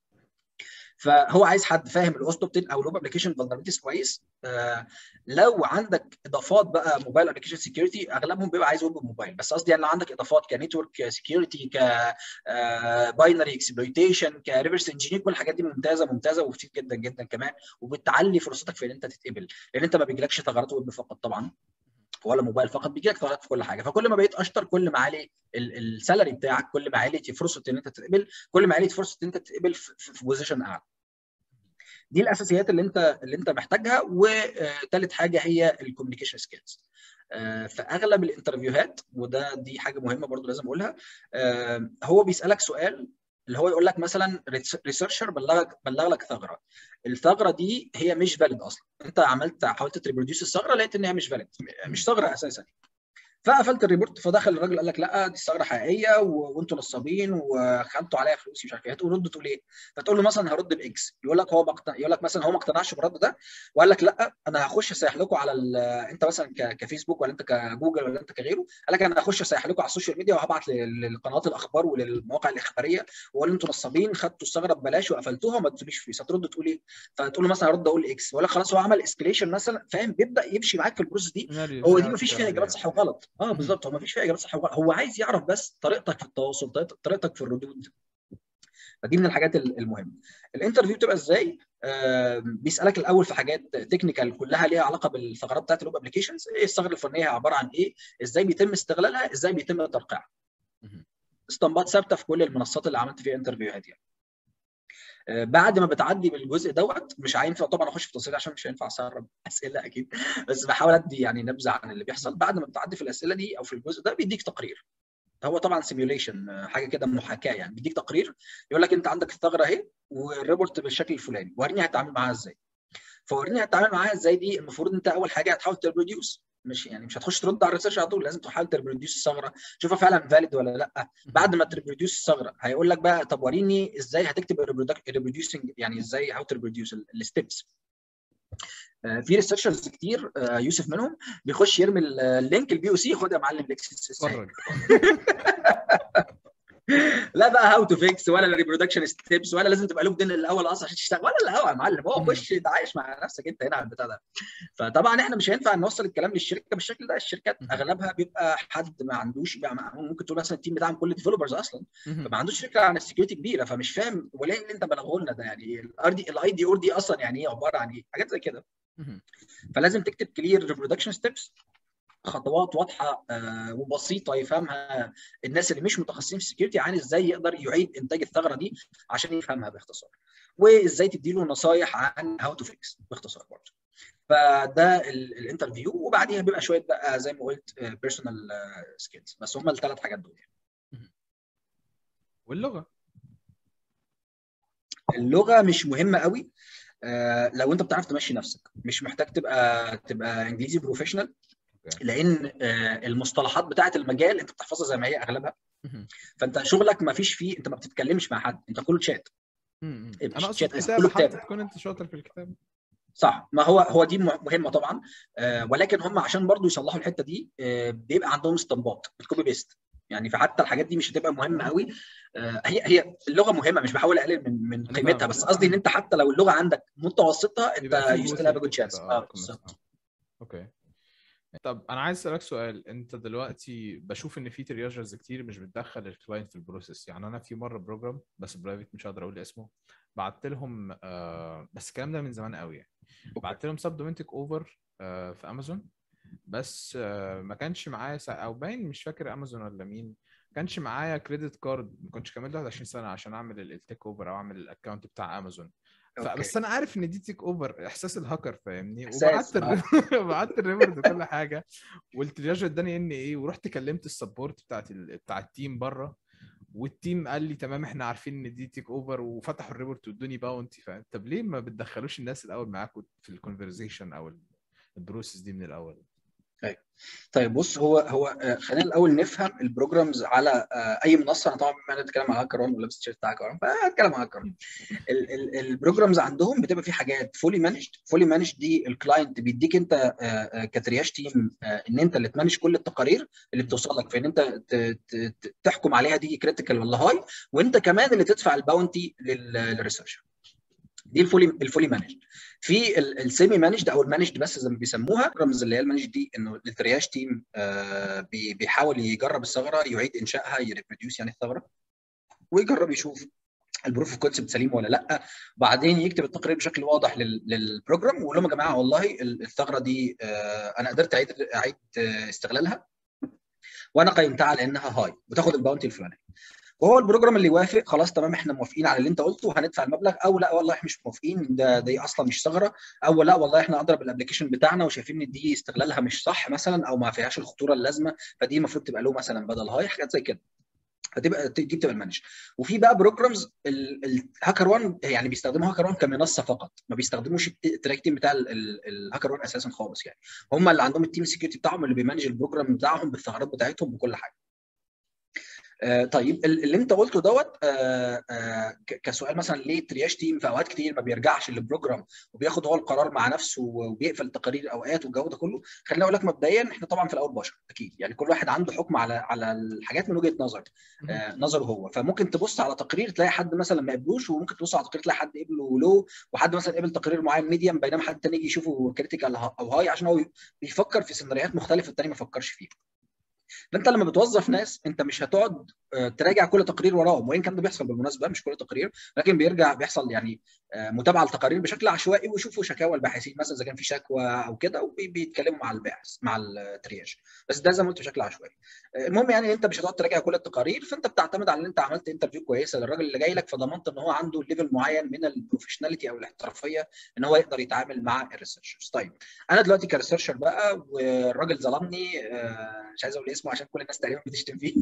فهو عايز حد فاهم الاوستوب او الويب ابلكيشن فولنربيلتيز كويس آه لو عندك اضافات بقى موبايل ابلكيشن سكيورتي اغلبهم بيبقى عايز ويب موبايل بس قصدي يعني لو عندك اضافات كنتورك سكيورتي ك باينري اكسبلويتيشن كريفرس انجينير كل الحاجات دي ممتازه ممتازه وكتير جدا جدا كمان وبتعلي فرصتك في ان انت تتقبل لان انت ما بيجيلكش ثغرات ويب فقط طبعا ولا موبايل فقط بيجي لك ثغرات في كل حاجه فكل ما بقيت اشطر كل ما عالي السالري بتاعك كل ما عليت فرصه ان انت تتقبل كل ما عليت فرصه ان انت تتقبل في بوزيشن اعلى دي الاساسيات اللي انت اللي انت محتاجها وثالث حاجه هي الكوميونيكيشن سكيلز في اغلب الانترفيوهات وده دي حاجه مهمه برضو لازم اقولها هو بيسالك سؤال اللي هو يقول لك مثلا ريسيرشر بلغك بلغ لك ثغره الثغره دي هي مش فاليد اصلا انت عملت حاولت تريبروديوس الثغره لقيت ان هي مش فاليد مش ثغره اساسا فقفلت الريبورت فدخل الراجل قال لك لا دي ثغره حقيقيه وانتوا نصابين وخدتوا عليها فلوسي مش عارف ايه هتقول رد تقول ايه؟ فتقول له مثلا هرد باكس يقول لك هو مقتنع يقول لك مثلا هو ما اقتنعش بالرد ده وقال لك لا انا هخش اسيح لكم على انت مثلا كفيسبوك ولا انت كجوجل ولا انت كغيره قال لك انا هخش اسيح لكم على السوشيال ميديا وهبعت لقنوات الاخبار وللمواقع الاخباريه واقول انتوا نصابين خدتوا الثغره ببلاش وقفلتوها وما ادتوليش فلوس هترد تقول ايه؟ فتقول له مثلا هرد اقول اكس ولا خلاص هو عمل اسكليشن مثلا فاهم بيبدا يمشي معاك في البروسيس دي هو دي ما فيش فيها اجابات صح وغلط اه بالظبط هو ما فيش فيها اجابات صح وغلط هو عايز يعرف بس طريقتك في التواصل طريقتك في الردود فدي من الحاجات المهمه الانترفيو بتبقى ازاي آه بيسالك الاول في حاجات تكنيكال كلها ليها علاقه بالثغرات بتاعت الويب ابلكيشنز ايه الثغره الفنيه عباره عن ايه ازاي بيتم استغلالها ازاي بيتم ترقيعها اسطمبات ثابته في كل المنصات اللي عملت فيها انترفيوهات يعني بعد ما بتعدي بالجزء دوت مش هينفع طبعا اخش في تفاصيل عشان مش هينفع اسرب اسئله اكيد بس بحاول ادي يعني نبذه عن اللي بيحصل بعد ما بتعدي في الاسئله دي او في الجزء ده بيديك تقرير هو طبعا سيميوليشن حاجه كده محاكاه يعني بيديك تقرير يقول لك انت عندك الثغره اهي والريبورت بالشكل الفلاني وريني هتتعامل معاها ازاي فوريني هتتعامل معاها ازاي دي المفروض انت اول حاجه هتحاول تريبروديوس مش يعني مش هتخش ترد على الريسيرش على طول لازم تحاول تريبروديوس الثغره شوفها فعلا فاليد ولا لا بعد ما تريبروديوس الثغره هيقول لك بقى طب وريني ازاي هتكتب الريبروديوسنج يعني ازاي هاو تريبروديوس الستبس في ريسيرشرز كتير يوسف منهم بيخش يرمي اللينك البي او سي خد يا معلم الاكسس لا بقى هاو تو فيكس ولا الريبرودكشن ستيبس ولا لازم تبقى لوك دين الاول اصلا عشان تشتغل ولا الهوا يا معلم هو خش تعايش مع نفسك انت هنا على البتاع ده فطبعا احنا مش هينفع نوصل الكلام للشركه بالشكل ده الشركات اغلبها بيبقى حد ما عندوش ممكن تقول مثلا التيم بتاعهم كل ديفلوبرز اصلا فما عندوش فكره عن السكيورتي كبيره فمش فاهم ولا اللي انت بلغه لنا ده يعني الار دي الاي دي اور دي اصلا يعني ايه عباره عن ايه حاجات زي كده فلازم تكتب كلير ريبرودكشن ستيبس خطوات واضحه آه وبسيطه يفهمها الناس اللي مش متخصصين في السكيورتي عن ازاي يقدر يعيد انتاج الثغره دي عشان يفهمها باختصار وازاي تدي له نصايح عن هاو تو فيكس باختصار برضه فده الانترفيو وبعديها بيبقى شويه بقى زي ما قلت بيرسونال سكيلز بس هم الثلاث حاجات دول يعني. واللغه اللغه مش مهمه قوي آه، لو انت بتعرف تمشي نفسك مش محتاج تبقى تبقى انجليزي بروفيشنال لان آه، المصطلحات بتاعه المجال انت بتحفظها زي ما هي اغلبها فانت شغلك ما فيش فيه انت ما بتتكلمش مع حد انت كله تشات انا مش اقصد تشات بس كتابه كله حتى كتابه تكون انت شاطر في الكتابه صح ما هو هو دي مهمه طبعا آه، ولكن هم عشان برضو يصلحوا الحته دي آه، بيبقى عندهم استنباط بتكوبي بيست يعني فحتى الحاجات دي مش هتبقى مهمه قوي آه، هي هي اللغه مهمه مش بحاول اقلل من من أنا قيمتها فاهم. بس قصدي ان انت حتى لو اللغه عندك متوسطه انت يبقى في يو جزء ستيل هاف جود كده، شانس آه، اه كويس. بالظبط آه. اوكي طب انا عايز اسالك سؤال انت دلوقتي بشوف ان في ترياجرز كتير مش بتدخل الكلاينت في البروسيس يعني انا في مره بروجرام بس برايفت مش هقدر اقول اسمه بعت لهم آه بس الكلام ده من زمان قوي يعني بعت لهم سب دومينتك اوفر آه في امازون بس آه ما كانش معايا سا... او باين مش فاكر امازون ولا مين ما كانش معايا كريدت كارد ما كنتش كملت 21 سنه عشان اعمل التيك اوفر او اعمل الاكونت بتاع امازون أوكي. فبس انا عارف ان دي تيك اوفر احساس الهاكر فاهمني إحساس، وبعت الر- بعت الريبورت وكل حاجه والترياج اداني ان ايه ورحت كلمت السبورت بتاعت ال... بتاع التيم بره والتيم قال لي تمام احنا عارفين ان دي تيك اوفر وفتحوا الريبورت وادوني باونتي فانت طب ليه ما بتدخلوش الناس الاول معاكم في الكونفرزيشن او ال- البروسيس دي من الاول طيب بص هو هو آه، خلينا الاول نفهم البروجرامز على آه، اي منصه انا طبعا بما اني بتكلم على هاكر ولا لابس التيشيرت بتاع هاكر فهتكلم على هاكر ال- ال- البروجرامز عندهم بتبقى في حاجات فولي مانجد فولي مانجد دي الكلاينت بيديك انت آه، آه، كترياش تيم آه، ان انت اللي تمانج كل التقارير اللي بتوصل لك فان انت ت- ت- ت- تحكم عليها دي كريتيكال ولا هاي وانت كمان اللي تدفع الباونتي للريسيرشر دي الفولي الفولي مانجد في السيمي مانجد او المانجد بس زي ما بيسموها البروجرامز اللي هي المانجد دي انه الترياش تيم آه، بي- بيحاول يجرب الثغره يعيد انشائها يريبروديوس يعني الثغره ويجرب يشوف البروف اوف كونسبت سليم ولا لا بعدين يكتب التقرير بشكل واضح لل- للبروجرام ويقول لهم يا جماعه والله ال- الثغره دي آه، انا قدرت اعيد اعيد آه، استغلالها وانا قيمتها على انها هاي وتاخد الباونتي الفلاني وهو البروجرام اللي يوافق خلاص تمام احنا موافقين على اللي انت قلته وهندفع المبلغ او لا والله احنا مش موافقين ده دي اصلا مش ثغره او لا والله احنا اضرب الابلكيشن بتاعنا وشايفين ان دي استغلالها مش صح مثلا او ما فيهاش الخطوره اللازمه فدي المفروض تبقى له مثلا بدل هاي حاجات زي كده هتبقى دي بتبقى المانج وفي بقى بروجرامز الهاكر وان يعني بيستخدموا هاكر وان كمنصه فقط ما بيستخدموش الت- التراك تيم بتاع الهاكر وان اساسا خالص يعني هم اللي عندهم التيم سكيورتي بتاعهم اللي بيمانج البروجرام بتاعهم بالثغرات بتاعتهم بكل حاجه آه طيب ال- اللي انت قلته دوت آه آه ك- كسؤال مثلا ليه الترياش تيم في اوقات كتير ما بيرجعش للبروجرام وبياخد هو القرار مع نفسه وبيقفل تقارير اوقات والجو ده كله خليني اقول لك مبدئيا احنا طبعا في الاول بشر اكيد يعني كل واحد عنده حكم على على الحاجات من وجهه نظر آه نظره هو فممكن تبص على تقرير تلاقي حد مثلا ما قبلوش وممكن تبص على تقرير تلاقي حد قبله لو وحد مثلا قبل تقرير معين ميديم بينما حد تاني يجي يشوفه كريتيكال او هاي عشان هو بيفكر في سيناريوهات مختلفه التاني ما فكرش فيها فانت لما بتوظف ناس انت مش هتقعد آه، تراجع كل تقرير وراهم وان كان ده بيحصل بالمناسبه مش كل تقرير لكن بيرجع بيحصل يعني آه، متابعه للتقارير بشكل عشوائي ويشوفوا شكاوى الباحثين مثلا اذا كان في شكوى او كده وبيتكلموا مع الباحث مع الترياج بس ده زي ما قلت بشكل عشوائي آه، المهم يعني انت مش هتقعد تراجع كل التقارير فانت بتعتمد على ان انت عملت انترفيو كويسه للراجل اللي جاي لك فضمنت ان هو عنده ليفل معين من البروفيشناليتي او الاحترافيه ان هو يقدر يتعامل مع الريسيرشرز طيب انا دلوقتي كريسيرشر بقى والراجل ظلمني آه، مش عايز اقول اسمه عشان كل الناس تقريبا بتشتم فيه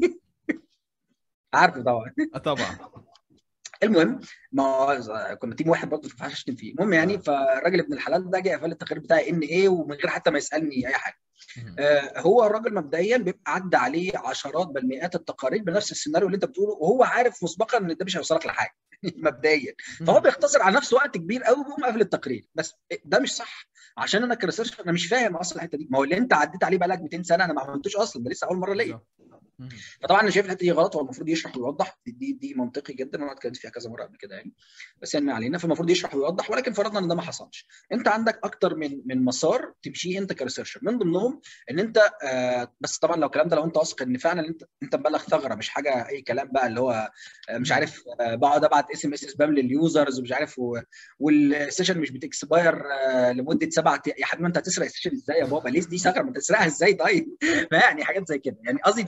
عارفه طبعا اه طبعا المهم ما هو كنا تيم واحد برضه ما ينفعش اشتم فيه المهم يعني فالراجل ابن الحلال ده جه قفل التقرير بتاعي ان ايه ومن غير حتى ما يسالني اي حاجه آه هو الراجل مبدئيا بيبقى عدى عليه عشرات بل مئات التقارير بنفس السيناريو اللي انت بتقوله وهو عارف مسبقا ان ده مش هيوصلك لحاجه مبدئيا فهو بيختصر على نفسه وقت كبير قوي ويقوم قافل التقرير بس ده مش صح عشان انا كريسيرش انا مش فاهم اصلا الحته دي ما هو اللي انت عديت عليه بقالك 200 سنه انا ما عملتوش اصلا ده لسه اول مره ليا فطبعا انا شايف الحته دي غلط هو المفروض يشرح ويوضح دي دي منطقي جدا وانا اتكلمت فيها كذا مره قبل كده يعني بس يعني ما علينا فالمفروض يشرح ويوضح ولكن فرضنا ان ده ما حصلش انت عندك اكتر من من مسار تمشيه انت كريسيرشر من ضمنهم ان انت آه بس طبعا لو الكلام ده لو انت واثق ان فعلا انت انت مبلغ ثغره مش حاجه اي كلام بقى اللي هو آه مش عارف آه بقعد ابعت اس ام اس سبام لليوزرز ومش عارف و... والسيشن مش بتكسباير آه لمده سبعة يا حبيبي انت هتسرق السيشن ازاي يا بابا ليه دي ثغره ما تسرقها ازاي طيب فيعني حاجات زي كده يعني قصدي تبقى عندك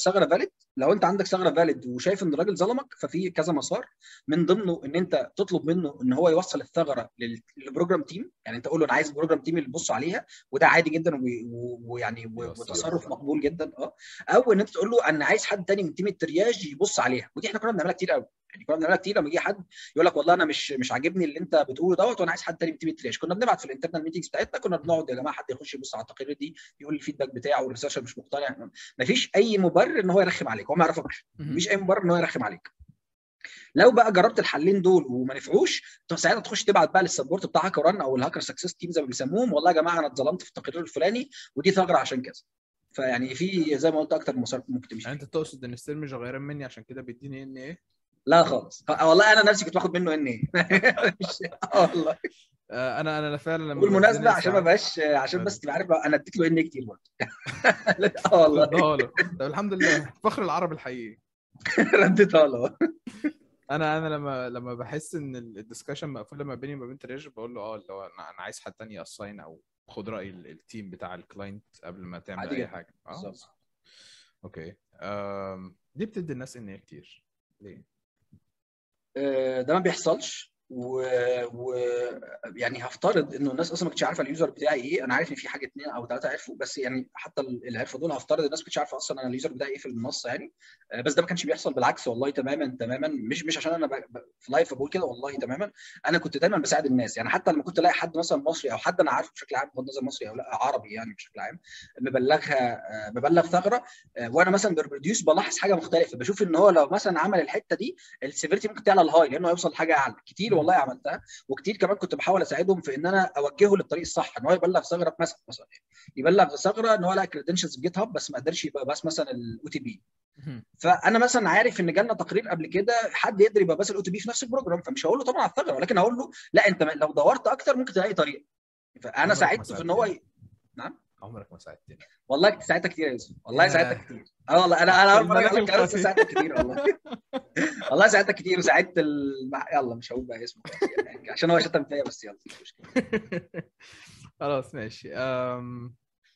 ثغره فاليد لو انت عندك ثغره فاليد وشايف ان الراجل ظلمك ففي كذا مسار من ضمنه ان انت تطلب منه ان هو يوصل الثغره لل- للبروجرام تيم يعني انت قول له انا عايز البروجرام تيم اللي يبصوا عليها وده عادي جدا و- و- ويعني و- يوصل. وتصرف مقبول جدا اه او ان انت تقول له انا عايز حد تاني من تيم الترياج يبص عليها ودي احنا كنا بنعملها كتير قوي يعني كنا بنعملها كتير لما يجي حد يقول لك والله انا مش مش عاجبني اللي انت بتقوله دوت وانا عايز حد تاني من تيم الترياج كنا بنبعت في الانترنال ميتنجز بتاعتنا كنا بنقعد يا جماعه حد يخش يبص على التقارير دي يقول الفيدباك بتاعه والريسيرشر مش مقتنع مفيش اي مبرر ان هو يرخم عليك هو ما يعرفكش مفيش اي مبرر ان هو يرخم عليك لو بقى جربت الحلين دول وما نفعوش طب ساعتها تخش تبعت بقى للسبورت بتاع هاكر ران او الهاكر سكسس تيم زي ما بيسموهم والله يا جماعه انا اتظلمت في التقرير الفلاني ودي ثغره عشان كذا فيعني في زي ما قلت اكتر من مسار ممكن تمشي يعني فيه. انت تقصد ان ستيل مش غيران مني عشان كده بيديني ان ايه لا خالص والله انا نفسي كنت باخد منه ان ايه مش- اه والله آه، انا انا فعلا لما بالمناسبه بتزنق عشان ما ساعات بقاش عشان بس تبقى عارف انا اديت له ان كتير برضه اه والله ردها له طب الحمد لله فخر العرب الحقيقي رديتها له انا انا لما لما بحس ان الدسكشن مقفوله ما بيني وما بين تريج بقول له اه اللي هو انا أنا عايز حد تاني اساين او خد راي ال- التيم بتاع الكلاينت قبل ما تعمل عادي اي جدا. حاجه اه بالظبط. اوكي أم... دي بتدي الناس ان هي كتير ليه؟ آه، ده ما بيحصلش و... و... يعني هفترض انه الناس اصلا ما كانتش عارفه اليوزر بتاعي ايه انا عارف ان في حاجه اثنين او ثلاثه عرفوا بس يعني حتى اللي عرفوا دول هفترض الناس ما كانتش عارفه اصلا انا اليوزر بتاعي ايه في المنصه يعني آه، بس ده ما كانش بيحصل بالعكس والله تماما تماما مش مش عشان انا ب... ب... في لايف بقول كده والله تماما انا كنت دايما بساعد الناس يعني حتى لما كنت الاقي حد مثلا مصري او حد انا عارفه بشكل عام بغض النظر مصري او لا عربي يعني بشكل عام مبلغها آه، مبلغ ثغره آه، وانا مثلا بروديوس بلاحظ حاجه مختلفه بشوف ان هو لو مثلا عمل الحته دي السيفيرتي ممكن تعلى الهاي لانه هيوصل لحاجه اعلى كتير والله عملتها وكتير كمان كنت بحاول اساعدهم في ان انا اوجهه للطريق الصح ان هو يبلغ ثغره مثلا مثلا يبلغ ثغره ان هو لقى كريدنشلز في جيت هاب بس ما قدرش يبقى بس مثلا الاو تي بي فانا مثلا عارف ان جالنا تقرير قبل كده حد يقدر يبقى بس الاو تي بي في نفس البروجرام فمش هقول له طبعا على الثغره ولكن هقول له لا انت لو دورت اكتر ممكن تلاقي طريقه فانا عمرك ما ساعدته في ان هو ي... عمرك ما ساعدتني والله كنت ساعدتك كتير يا يوسف والله يا. ساعدتك كتير اه والله انا انا اول مره الملك اقول الكلام بس الخفي. ساعدتك كتير والله والله ساعدتك كتير وساعدت ال... يلا مش هقول بقى اسمه يعني عشان هو شتم فيا بس يلا مش مشكله خلاص ماشي أم...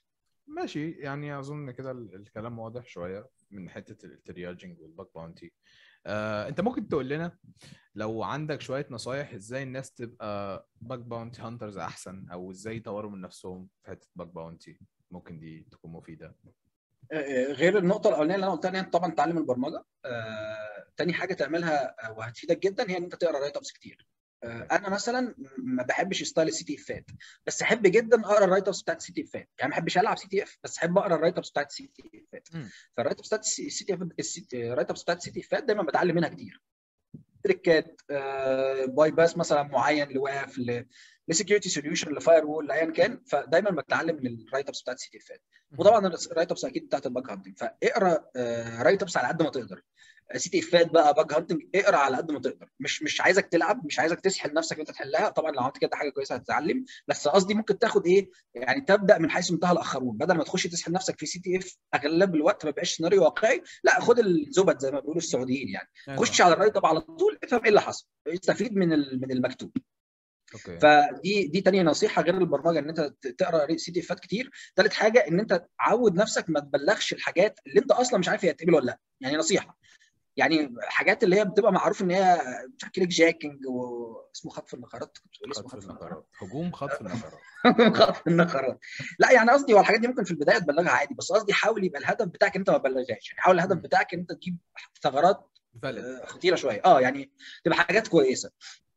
ماشي يعني اظن كده ال- الكلام واضح شويه من حته الترياجنج والباك باونتي آه، انت ممكن تقول لنا لو عندك شويه نصايح ازاي الناس تبقى باك باونتي هانترز احسن او ازاي يطوروا من نفسهم في حته باك باونتي ممكن دي تكون مفيده آه، غير النقطه الاولانيه اللي انا قلتها ان انت طبعا تعلم البرمجه آه، تاني حاجه تعملها آه، وهتفيدك جدا هي ان انت تقرا رايت ابس كتير آه، انا مثلا ما بحبش ستايل السي تي افات بس احب جدا اقرا الرايت ابس بتاعت السي تي افات يعني ما بحبش العب سي تي اف بس احب اقرا الرايت ابس بتاعت السي تي افات مم. فالرايت ابس بتاعت السي تي اف الرايت ابس بتاعت السي تي افات دايما بتعلم منها كتير تريكات آه، باي باس مثلا معين لواف لسكيورتي سوليوشن لفاير وول لايا كان فدايما بتعلم من الرايت ابس بتاعت السي تي افات وطبعا الرايت ابس اكيد بتاعت الباج هانتنج فاقرا رايت ابس على قد ما تقدر سي تي افات بقى باج هانتنج اقرا على قد ما تقدر مش مش عايزك تلعب مش عايزك تسحل نفسك انت تحلها طبعا لو عملت كده حاجه كويسه هتتعلم بس قصدي ممكن تاخد ايه يعني تبدا من حيث انتهى الاخرون بدل ما تخش تسحل نفسك في سي تي اف اغلب الوقت ما بيبقاش سيناريو واقعي لا خد الزبد زي ما بيقولوا السعوديين يعني أيوة. خش على الرايت اب على طول افهم ايه اللي حصل استفيد من ال- من المكتوب اوكي فدي دي تانية نصيحه غير البرمجه ان انت ت- تقرا سي دي افات كتير ثالث حاجه ان انت تعود نفسك ما تبلغش الحاجات اللي انت اصلا مش عارف هي هتقبل ولا لا يعني نصيحه يعني حاجات اللي هي بتبقى معروف ان هي مش عارف كليك جاكينج واسمه خطف النقرات كنت بتقول اسمه خطف خطف النقرات النقرات هجوم خطف النقرات خطف النقرات لا يعني قصدي هو الحاجات دي ممكن في البدايه تبلغها عادي بس قصدي حاول يبقى الهدف بتاعك انت ما تبلغهاش يعني حاول الهدف مم. بتاعك ان انت تجيب ثغرات فالid آه، خطيره شويه اه يعني تبقى حاجات كويسه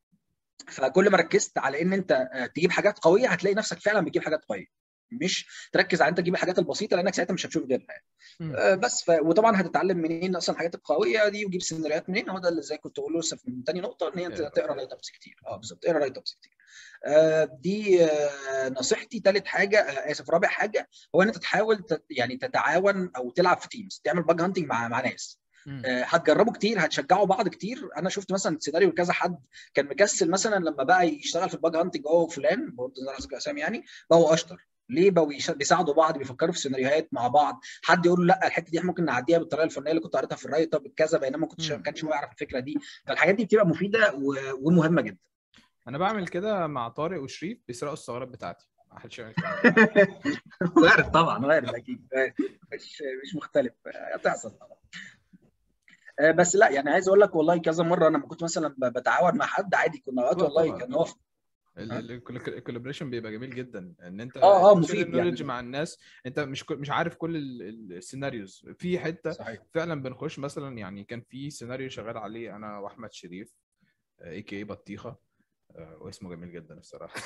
فكل ما ركزت على ان انت آه، تجيب حاجات قويه هتلاقي نفسك فعلا بتجيب حاجات قويه مش تركز على انت تجيب الحاجات البسيطه لانك ساعتها مش هتشوف غيرها يعني. مم. آه، بس ف... وطبعا هتتعلم منين اصلا الحاجات القويه دي وتجيب سيناريوهات منين هو ده اللي زي كنت بقوله لسه من تاني نقطه ان هي انت اقرا. تقرا رايت ابس كتير اه بالظبط اقرا رايت ابس كتير آه، دي آه، نصيحتي ثالث حاجه آه، اسف رابع حاجه هو ان انت تحاول تت- يعني تتعاون او تلعب في تيمز تعمل باج هانتنج مع مع ناس مم. آه، هتجربوا كتير هتشجعوا بعض كتير انا شفت مثلا سيناريو كذا حد كان مكسل مثلا لما بقى يشتغل في الباج هانتنج هو وفلان برضه نظر ذكر اسامي يعني بقوا اشطر ليه بقوا يش- بيساعدوا بعض بيفكروا في سيناريوهات مع بعض حد يقول له لا الحته دي إحنا ممكن نعديها بالطريقه الفنيه اللي كنت قريتها في الرايت اب كذا بينما ما كنتش مم. ما كانش هو يعرف الفكره دي فالحاجات دي بتبقى مفيده و- ومهمه جدا انا بعمل كده مع طارق وشريف بيسرقوا الثغرات بتاعتي ما حدش يعمل الكلام ده. وارد طبعا وارد اكيد وارد. مش مش مختلف هتحصل طبعا آه، بس لا يعني عايز اقول لك والله كذا مره انا لما كنت مثلا ب- بتعاون مع حد عادي كنا اوقات طبعاً، والله طبعاً. كان هو الكولابريشن بيبقى جميل جدا ان انت آه، آه، تشير مفيد النولج يعني. مع الناس انت مش كل- مش عارف كل ال- ال- السيناريوز في حته صحيح فعلا بنخش مثلا يعني كان في سيناريو شغال عليه انا واحمد شريف اي كي بطيخه آه، واسمه جميل جدا الصراحه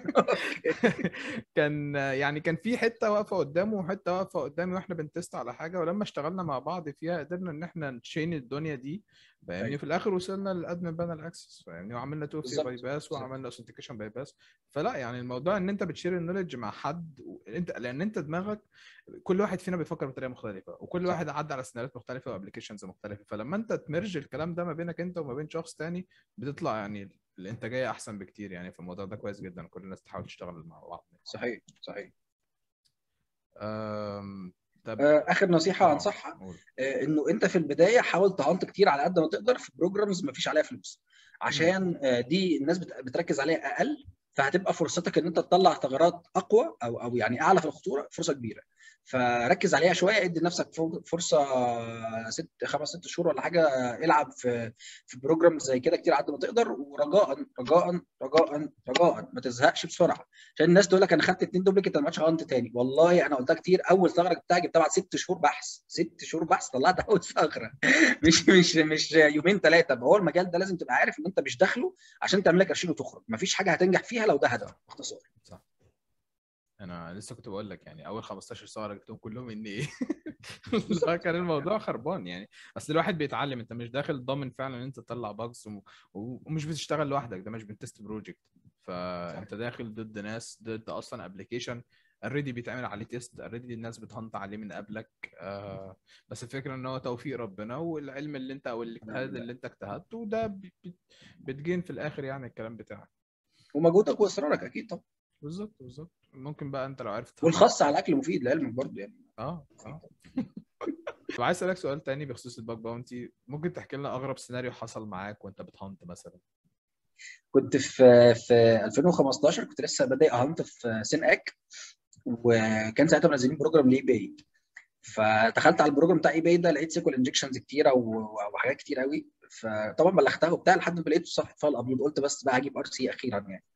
كان يعني كان في حته واقفه قدامه وحته واقفه قدامي واحنا بنتست على حاجه ولما اشتغلنا مع بعض فيها قدرنا ان احنا نشين الدنيا دي فاهمني أيوة. في الاخر وصلنا للادمن بانل اكسس فاهمني وعملنا تو في بالظبط، باي باس بالظبط. وعملنا اوثنتيكيشن باي باس فلا يعني الموضوع ان انت بتشير النولج مع حد و- انت لان انت دماغك كل واحد فينا بيفكر بطريقه مختلفه وكل صح. واحد عدى على سيناريوهات مختلفه وابلكيشنز مختلفه فلما انت تمرج الكلام ده ما بينك انت وما بين شخص تاني بتطلع يعني الانتاجيه احسن بكتير يعني فالموضوع ده كويس جدا كل الناس تحاول تشتغل مع بعض صحيح صحيح أم... طب آه، اخر نصيحه آه، انصحها قول. آه، انه انت في البدايه حاول تهانت كتير على قد ما تقدر في بروجرامز ما فيش عليها فلوس عشان آه، دي الناس بت- بتركز عليها اقل فهتبقى فرصتك ان انت تطلع ثغرات اقوى او او يعني اعلى في الخطوره فرصه كبيره فركز عليها شويه ادي لنفسك فر- فرصه ست خمس ست شهور ولا حاجه العب في في بروجرام زي كده كتير على قد ما تقدر ورجاء رجاء رجاء رجاء ما تزهقش بسرعه عشان الناس تقول لك انا خدت اتنين دوبليكيت انا ماتش هانت تاني والله انا قلتها كتير اول ثغره جبتها جبتها بعد ست شهور بحث ست شهور بحث طلعت اول ثغره مش مش مش يومين ثلاثه هو المجال ده لازم تبقى عارف ان انت مش داخله عشان تعمل لك قرشين وتخرج مفيش حاجه هتنجح فيها لو ده هدفك باختصار صح انا لسه كنت بقول لك يعني اول 15 سؤال جبتهم كلهم ان ايه اللي هو كان الموضوع خربان يعني اصل الواحد بيتعلم انت مش داخل ضامن فعلا ان انت تطلع باجز ومش بتشتغل لوحدك ده مش بنتست بروجكت فانت داخل ضد ناس ضد اصلا ابلكيشن اوريدي بيتعمل عليه تيست اوريدي الناس بتهنط عليه من قبلك آه بس الفكره ان هو توفيق ربنا والعلم اللي انت او الاجتهاد اللي انت اجتهدته وده بت- بت- بتجين في الاخر يعني الكلام بتاعك ومجهودك واصرارك اكيد طبعا بالظبط بالظبط ممكن بقى انت لو عرفت والخاص على الاكل مفيد لعلمك برضه يعني اه اه طب عايز اسالك سؤال تاني بخصوص الباك باونتي ممكن تحكي لنا اغرب سيناريو حصل معاك وانت بتهانت مثلا كنت في في 2015 كنت لسه بادئ اهنت في سين اك وكان ساعتها منزلين بروجرام لاي باي فدخلت على البروجرام بتاع اي باي ده لقيت سيكوال انجكشنز كتيره و- وحاجات كتير قوي فطبعا بلغتها وبتاع لحد ما لقيت صفحه فايل ابيض قلت بس بقى هجيب ار سي اخيرا يعني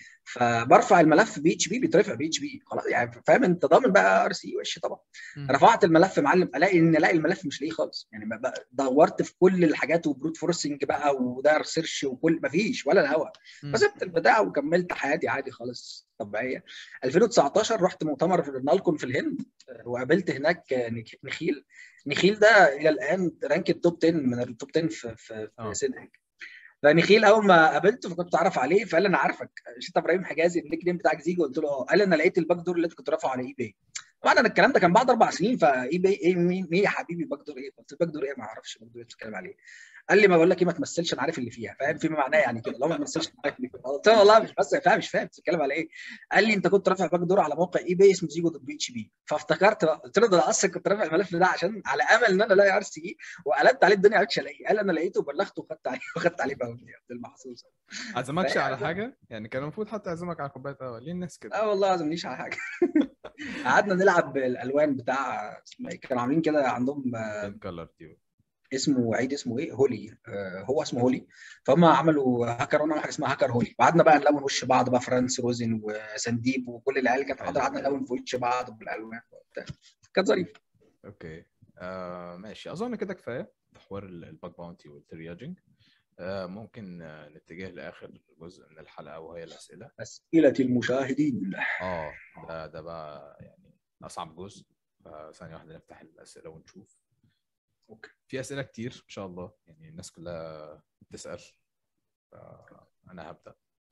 فبرفع الملف بي اتش بي بيترفع بي اتش بي خلاص يعني فاهم انت ضامن بقى ار سي وش طبعا رفعت الملف معلم الاقي ان الاقي الملف مش لاقيه خالص يعني ما بقى- دورت في كل الحاجات وبروت فورسنج بقى وده سيرش وكل ما فيش ولا الهوا مم. فسبت البتاع وكملت حياتي عادي خالص طبيعيه 2019 رحت مؤتمر في نالكون في الهند آه، وقابلت هناك آه، نك- نخيل نخيل ده الى الان رانك التوب 10 من التوب 10 في في, آه. في سيدك فنخيل اول ما قابلته فكنت اعرف عليه فقال لي انا عارفك مش انت ابراهيم حجازي النيك نيم بتاعك زيجو قلت له اه قال لي انا لقيت الباك دور اللي انت كنت رافعه على اي باي طبعا انا الكلام ده كان بعد اربع سنين فاي باي ايه مين مين يا حبيبي باك دور ايه قلت باك دور ايه ما اعرفش باك دور ايه بتتكلم عليه قال لي ما بقول لك ايه ما تمثلش انا عارف اللي فيها فاهم فيما معناه يعني كده لو ما تمثلش أنا عارف اللي فيها قلت له والله مش بس فاهم مش فاهم بتتكلم على ايه قال لي انت كنت رافع باك دور على موقع اي باي اسمه زيجو دوت بي اتش بي فافتكرت بقى قلت له ده انا اصلا كنت رافع الملف ده عشان على امل ان انا الاقي ار سي اي وقلبت عليه الدنيا ما عرفتش الاقيه قال انا لقيته وبلغته وخدت عليه وخدت عليه باونتي عبد المحظوظ عزمكش فهي- على حاجه يعني كان المفروض حتى يعزمك على كوبايه قهوه ليه الناس كده اه والله ما عزمنيش على حاجه قعدنا نلعب بالالوان بتاع اسمها إيه؟ كانوا عاملين كده عندهم آه، كلر تيو اسمه عيد اسمه ايه هولي آه، هو اسمه هولي فهم عملوا هاكر وانا حاجه اسمها هاكر هولي وقعدنا بقى نلون وش بعض بقى فرانس روزن وسنديب وكل العيال كانت حاضره قعدنا نلون في وش بعض بالالوان وبتاع كانت ظريفه اوكي آه ماشي اظن كده كفايه في حوار ال- الباك باونتي والترياجنج آه ممكن آه نتجه لاخر جزء من الحلقه وهي الاسئله اسئله المشاهدين اه ده ده بقى يعني اصعب جزء فثانيه واحده نفتح الاسئله ونشوف اوكي في اسئله كتير ان شاء الله يعني الناس كلها بتسال انا هبدا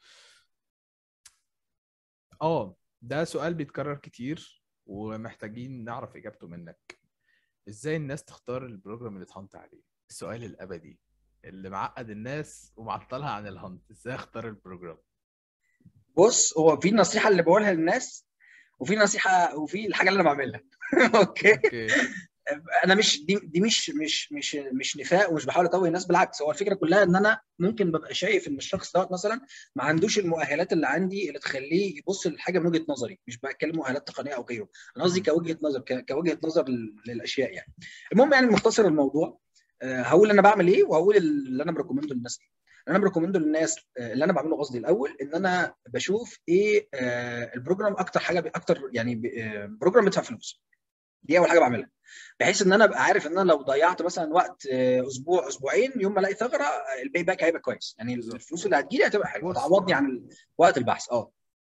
اه ده سؤال بيتكرر كتير ومحتاجين نعرف اجابته منك ازاي الناس تختار البروجرام اللي تهنت عليه السؤال الابدي اللي معقد الناس ومعطلها عن الهنت ازاي اختار البروجرام بص هو في النصيحه اللي بقولها للناس وفي نصيحه وفي الحاجه اللي انا بعملها اوكي اوكي انا مش دي, دي مش مش مش مش نفاق ومش بحاول اتوه الناس بالعكس هو الفكره كلها ان انا ممكن ببقى شايف ان الشخص دوت مثلا ما عندوش المؤهلات اللي عندي اللي تخليه يبص للحاجه من وجهه نظري مش بتكلم مؤهلات تقنيه او غيره انا قصدي كوجهه نظر كوجهه نظر للاشياء يعني المهم يعني مختصر الموضوع هقول انا بعمل ايه وهقول اللي انا بريكومنده للناس ايه انا بريكومنده للناس اللي انا بعمله قصدي الاول ان انا بشوف ايه البروجرام اكتر حاجه اكتر يعني بروجرام بيدفع فلوس دي اول حاجه بعملها بحيث ان انا ابقى عارف ان انا لو ضيعت مثلا وقت اسبوع اسبوعين يوم ما الاقي ثغره الباي باك هيبقى كويس يعني الفلوس اللي هتجيلي هتبقى حلوه تعوضني عن وقت البحث اه